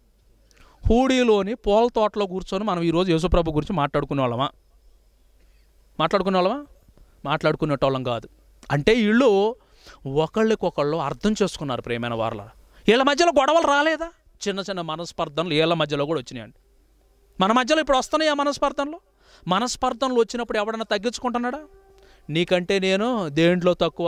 హూడీలోని పూల తోటలో కూర్చొని మనం ఈరోజు యేసుప్రభు గురించి మాట్లాడుకునే వాళ్ళమా మాట్లాడుకునే వాళ్ళమా మాట్లాడుకునేటోళ్ళం కాదు అంటే వీళ్ళు ఒకళ్ళకొకళ్ళు అర్థం చేసుకున్నారు ప్రేమైన వాళ్ళ వీళ్ళ మధ్యలో గొడవలు రాలేదా చిన్న చిన్న మనస్పర్ధనలు వీళ్ళ మధ్యలో కూడా వచ్చినాయండి మన మధ్యలో ఇప్పుడు వస్తున్నాయి ఆ మనస్పర్ధనలు మనస్పర్ధనలు వచ్చినప్పుడు ఎవడన్నా తగ్గించుకుంటున్నాడా నీకంటే నేను దేంట్లో తక్కువ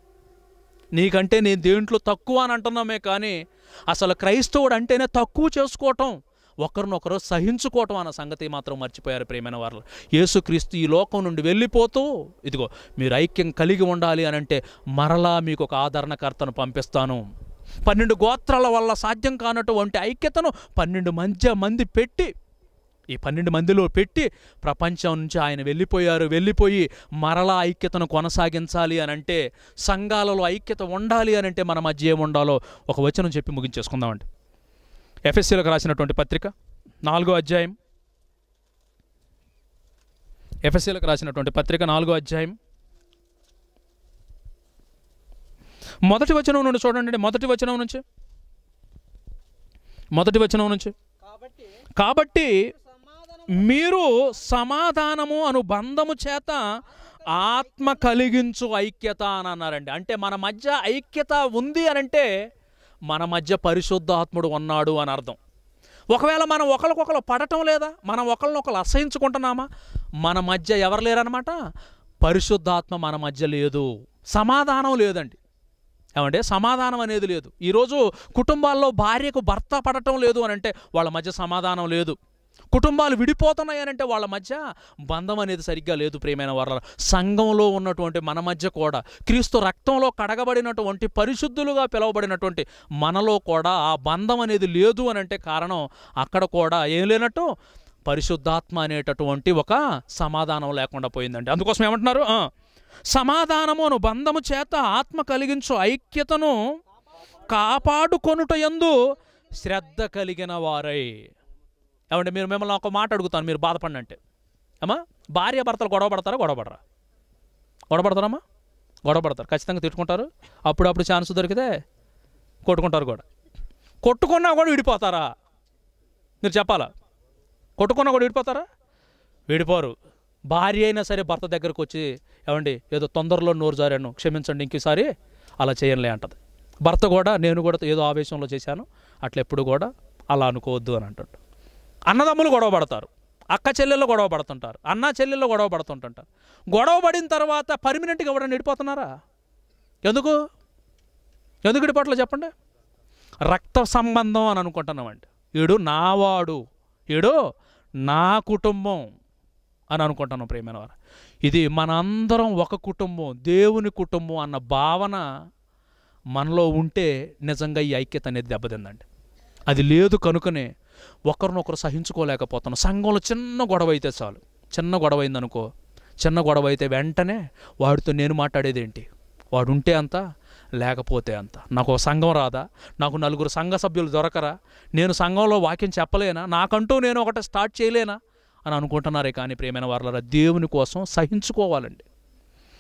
నీకంటే నేను దేంట్లో తక్కువ అని అంటున్నామే కానీ అసలు క్రైస్తవుడు అంటేనే తక్కువ చేసుకోవటం ఒకరినొకరు సహించుకోవటం అన్న సంగతి మాత్రం మర్చిపోయారు ప్రేమైన వారు యేసుక్రీస్తు ఈ లోకం నుండి వెళ్ళిపోతూ ఇదిగో మీరు ఐక్యం కలిగి ఉండాలి అని అంటే మరలా మీకు ఒక ఆదరణకర్తను పంపిస్తాను పన్నెండు గోత్రాల వల్ల సాధ్యం కానటువంటి ఐక్యతను పన్నెండు మంచి మంది పెట్టి ఈ పన్నెండు మందిలో పెట్టి ప్రపంచం నుంచి ఆయన వెళ్ళిపోయారు వెళ్ళిపోయి మరలా ఐక్యతను కొనసాగించాలి అని అంటే సంఘాలలో ఐక్యత ఉండాలి అని అంటే మన మధ్య ఏముండాలో ఒక వచనం చెప్పి ముగించేసుకుందామండి ఎఫ్ఎస్సీలకు రాసినటువంటి పత్రిక నాలుగో అధ్యాయం ఎఫ్ఎస్సీలకు రాసినటువంటి పత్రిక నాలుగో అధ్యాయం మొదటి వచనం నుండి చూడండి మొదటి వచనం నుంచి మొదటి వచనం నుంచి కాబట్టి కాబట్టి సమాధానం మీరు సమాధానము అను బంధము చేత ఆత్మ కలిగించు ఐక్యత అని అన్నారండి అంటే మన మధ్య ఐక్యత ఉంది అని అంటే మన మధ్య పరిశుద్ధ ఆత్ముడు ఉన్నాడు అని అర్థం ఒకవేళ మనం ఒకరికొకరు పడటం లేదా మనం ఒకరినొకరు అసహించుకుంటున్నామా మన మధ్య ఎవరు లేరనమాట పరిశుద్ధాత్మ మన మధ్య లేదు సమాధానం లేదండి ఏమంటే సమాధానం అనేది లేదు ఈరోజు కుటుంబాల్లో భార్యకు భర్త పడటం లేదు అని అంటే వాళ్ళ మధ్య సమాధానం లేదు కుటుంబాలు విడిపోతున్నాయి అని అంటే వాళ్ళ మధ్య బంధం అనేది సరిగ్గా లేదు ప్రియమైన వాళ్ళ సంఘంలో ఉన్నటువంటి మన మధ్య కూడా క్రీస్తు రక్తంలో కడగబడినటువంటి పరిశుద్ధులుగా పిలువబడినటువంటి మనలో కూడా ఆ బంధం అనేది లేదు అని అంటే కారణం అక్కడ కూడా ఏం లేనట్టు పరిశుద్ధాత్మ అనేటటువంటి ఒక సమాధానం లేకుండా పోయిందండి అందుకోసం ఏమంటున్నారు ఆ, సమాధానము అను బంధము చేత ఆత్మ కలిగించు ఐక్యతను కాపాడుకొనుట యందు శ్రద్ధ కలిగిన వారై ఏమంటే మీరు మిమ్మల్ని ఒక మాట అడుగుతాను మీరు బాధపడిన అంటే అమ్మా భార్య భర్తలు గొడవ పడతారా గొడవ పడరా గొడవ పడతారమ్మా గొడవ పడతారు ఖచ్చితంగా తిట్టుకుంటారు అప్పుడప్పుడు ఛాన్స్ దొరికితే కొట్టుకుంటారు కూడా కొట్టుకున్నా కూడా విడిపోతారా మీరు చెప్పాలా కొట్టుకున్నా కూడా విడిపోతారా విడిపోరు భార్య అయినా సరే భర్త దగ్గరకు వచ్చి ఏమండి ఏదో తొందరలో నోరు జారాను క్షమించండి ఇంకోసారి అలా చేయనులే అంటది భర్త కూడా నేను కూడా ఏదో ఆవేశంలో చేశాను అట్లా ఎప్పుడు కూడా అలా అనుకోవద్దు అని అంటాడు అన్నదమ్ములు గొడవ పడతారు అక్క చెల్లెళ్ళు గొడవ పడుతుంటారు అన్న చెల్లెళ్ళు గొడవ పడుతుంటుంటారు గొడవ పడిన తర్వాత పర్మినెంట్గా ఎవడన్నా విడిపోతున్నారా ఎందుకు ఎందుకు విడిపోవట్లే చెప్పండి రక్త సంబంధం అని అనుకుంటున్నామండి ఈడు నావాడు ఈడు నా కుటుంబం అని అనుకుంటున్నాం ప్రేమైన వారు ఇది మనందరం ఒక కుటుంబం దేవుని కుటుంబం అన్న భావన మనలో ఉంటే నిజంగా ఈ ఐక్యత అనేది దెబ్బతిందండి అది లేదు కనుకనే ఒకరినొకరు సహించుకోలేకపోతున్నాం సంఘంలో చిన్న గొడవ అయితే చాలు చిన్న గొడవ అయిందనుకో చిన్న గొడవ అయితే వెంటనే వాడితో నేను మాట్లాడేది ఏంటి వాడు ఉంటే అంత లేకపోతే అంత నాకు ఒక సంఘం రాదా నాకు నలుగురు సంఘ సభ్యులు దొరకరా నేను సంఘంలో వాక్యం చెప్పలేనా నాకంటూ నేను ఒకటి స్టార్ట్ చేయలేనా అని అనుకుంటున్నారే కానీ ప్రేమైన వాళ్ళ దేవుని కోసం సహించుకోవాలండి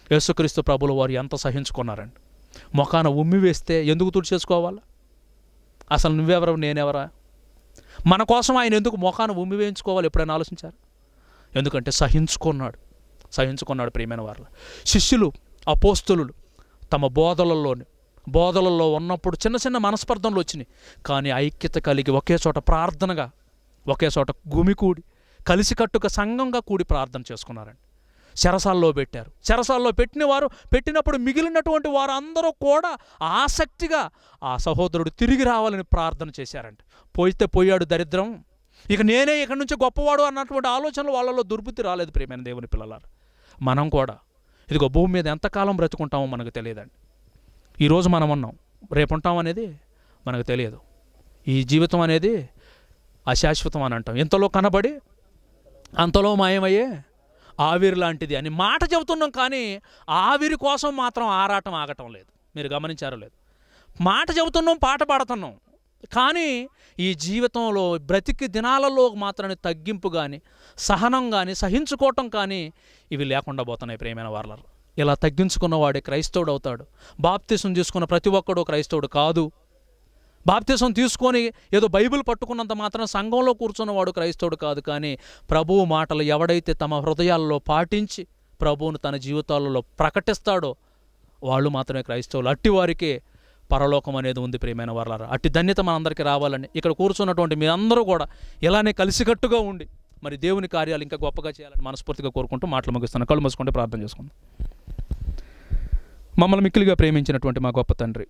యేసుక్రీస్తు ప్రభులు వారు ఎంత సహించుకున్నారండి ముఖాన ఉమ్మి వేస్తే ఎందుకు తుడిచేసుకోవాలా అసలు నువ్వెవరు నేనెవరా మన కోసం ఆయన ఎందుకు ముఖాన ఉమ్మి వేయించుకోవాలి ఎప్పుడైనా ఆలోచించారు ఎందుకంటే సహించుకున్నాడు సహించుకున్నాడు ప్రియమైన వారు శిష్యులు అపోస్తులు తమ బోధలలోని బోధలలో ఉన్నప్పుడు చిన్న చిన్న మనస్పర్ధనలు వచ్చినాయి కానీ ఐక్యత కలిగి ఒకే చోట ప్రార్థనగా ఒకే చోట గుమికూడి కలిసికట్టుగా సంఘంగా కూడి ప్రార్థన చేసుకున్నారండి చెరసాల్లో పెట్టారు చెరసాల్లో పెట్టిన వారు పెట్టినప్పుడు మిగిలినటువంటి వారు అందరూ కూడా ఆసక్తిగా ఆ సహోదరుడు తిరిగి రావాలని ప్రార్థన చేశారంట పోయితే పోయాడు దరిద్రం ఇక నేనే ఇక్కడి నుంచి గొప్పవాడు అన్నటువంటి ఆలోచనలు వాళ్ళలో దుర్బుద్ధి రాలేదు ప్రియమైన దేవుని పిల్లలారు మనం కూడా ఇదిగో భూమి మీద ఎంతకాలం బ్రతుకుంటామో మనకు తెలియదండి ఈరోజు మనం ఉన్నాం రేపు ఉంటాం అనేది మనకు తెలియదు ఈ జీవితం అనేది అశాశ్వతం అని అంటాం ఇంతలో కనబడి అంతలో మాయమయ్యే ఆవిరి లాంటిది అని మాట చెబుతున్నాం కానీ ఆవిరి కోసం మాత్రం ఆరాటం ఆగటం లేదు మీరు గమనించారో లేదు మాట చెబుతున్నాం పాట పాడుతున్నాం కానీ ఈ జీవితంలో బ్రతికి దినాలలో మాత్రమే తగ్గింపు కానీ సహనం కానీ సహించుకోవటం కానీ ఇవి లేకుండా పోతున్నాయి ప్రేమైన వాళ్ళ ఇలా తగ్గించుకున్నవాడే క్రైస్తవుడు అవుతాడు బాప్తిసం తీసుకున్న ప్రతి ఒక్కడు క్రైస్తవుడు కాదు బాప్తిసం తీసుకొని ఏదో బైబిల్ పట్టుకున్నంత మాత్రం సంఘంలో కూర్చున్నవాడు క్రైస్తవుడు కాదు కానీ ప్రభువు మాటలు ఎవడైతే తమ హృదయాల్లో పాటించి ప్రభువును తన జీవితాలలో ప్రకటిస్తాడో వాళ్ళు మాత్రమే క్రైస్తవులు అట్టి వారికే పరలోకం అనేది ఉంది ప్రియమైన వారలారా అట్టి ధన్యత మనందరికీ రావాలని ఇక్కడ కూర్చున్నటువంటి మీరందరూ కూడా ఇలానే కలిసికట్టుగా ఉండి మరి దేవుని కార్యాలు ఇంకా గొప్పగా చేయాలని మనస్ఫూర్తిగా కోరుకుంటూ మాటలు ముగిస్తాను కళ్ళు మూసుకుంటే ప్రార్థన చేసుకుందాం మమ్మల్ని మిక్కిలిగా ప్రేమించినటువంటి మా గొప్ప తండ్రి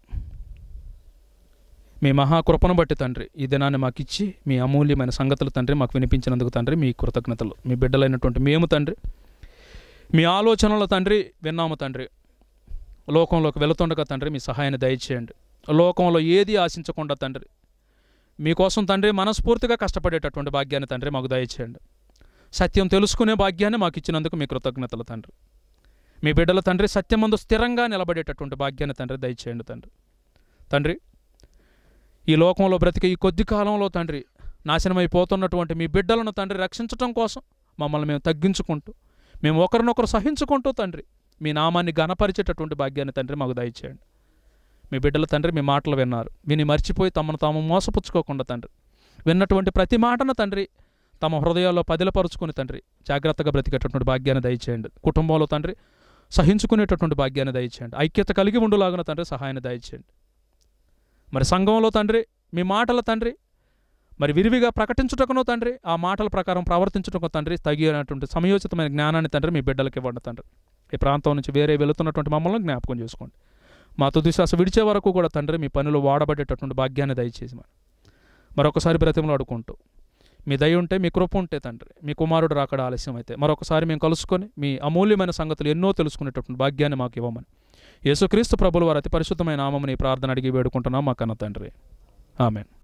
మీ మహాకృపను బట్టి తండ్రి ఈ దినాన్ని మాకు ఇచ్చి మీ అమూల్యమైన సంగతులు తండ్రి మాకు వినిపించినందుకు తండ్రి మీ కృతజ్ఞతలు మీ బిడ్డలైనటువంటి మేము తండ్రి మీ ఆలోచనల తండ్రి విన్నాము తండ్రి లోకంలోకి వెళుతుండగా తండ్రి మీ సహాయాన్ని దయచేయండి లోకంలో ఏది ఆశించకుండా తండ్రి మీకోసం తండ్రి మనస్ఫూర్తిగా కష్టపడేటటువంటి భాగ్యాన్ని తండ్రి మాకు దయచేయండి సత్యం తెలుసుకునే భాగ్యాన్ని మాకు ఇచ్చినందుకు మీ కృతజ్ఞతలు తండ్రి మీ బిడ్డల తండ్రి సత్యమందు స్థిరంగా నిలబడేటటువంటి భాగ్యాన్ని తండ్రి దయచేయండి తండ్రి తండ్రి ఈ లోకంలో బ్రతికే ఈ కొద్ది కాలంలో తండ్రి నాశనమైపోతున్నటువంటి మీ బిడ్డలను తండ్రి రక్షించటం కోసం మమ్మల్ని మేము తగ్గించుకుంటూ మేము ఒకరినొకరు సహించుకుంటూ తండ్రి మీ నామాన్ని గణపరిచేటటువంటి భాగ్యాన్ని తండ్రి మాకు దయచేయండి మీ బిడ్డల తండ్రి మీ మాటలు విన్నారు విని మర్చిపోయి తమను తాము మోసపుచ్చుకోకుండా తండ్రి విన్నటువంటి ప్రతి మాటను తండ్రి తమ హృదయాల్లో పదిలపరుచుకుని తండ్రి జాగ్రత్తగా బ్రతికేటటువంటి భాగ్యాన్ని దయచేయండి కుటుంబంలో తండ్రి సహించుకునేటటువంటి భాగ్యాన్ని దయచేయండి ఐక్యత కలిగి ఉండులాగున తండ్రి సహాయాన్ని దయచేయండి మరి సంఘంలో తండ్రి మీ మాటల తండ్రి మరి విరివిగా ప్రకటించుటకునో తండ్రి ఆ మాటల ప్రకారం ప్రవర్తించుటకు తండ్రి తగినటువంటి సమయోచితమైన జ్ఞానాన్ని తండ్రి మీ బిడ్డలకి ఇవ్వండి తండ్రి ఈ ప్రాంతం నుంచి వేరే వెళుతున్నటువంటి మమ్మల్ని జ్ఞాపకం చేసుకోండి మా తుది శ్వాస విడిచే వరకు కూడా తండ్రి మీ పనులు వాడబడేటటువంటి భాగ్యాన్ని దయచేసి మరి మరొకసారి బ్రతిమలు అడుకుంటూ మీ దయ ఉంటే మీ కృప ఉంటే తండ్రి మీ కుమారుడు రాకడ ఆలస్యం అయితే మరొకసారి మేము కలుసుకొని మీ అమూల్యమైన సంగతులు ఎన్నో తెలుసుకునేటటువంటి భాగ్యాన్ని మాకు ఇవ్వమని యేసుక్రీస్తు ప్రభులు వారి అతి పరిశుద్ధమైన నామముని ప్రార్థన అడిగి వేడుకుంటున్నాం మా కన్న తండ్రి ఆమెన్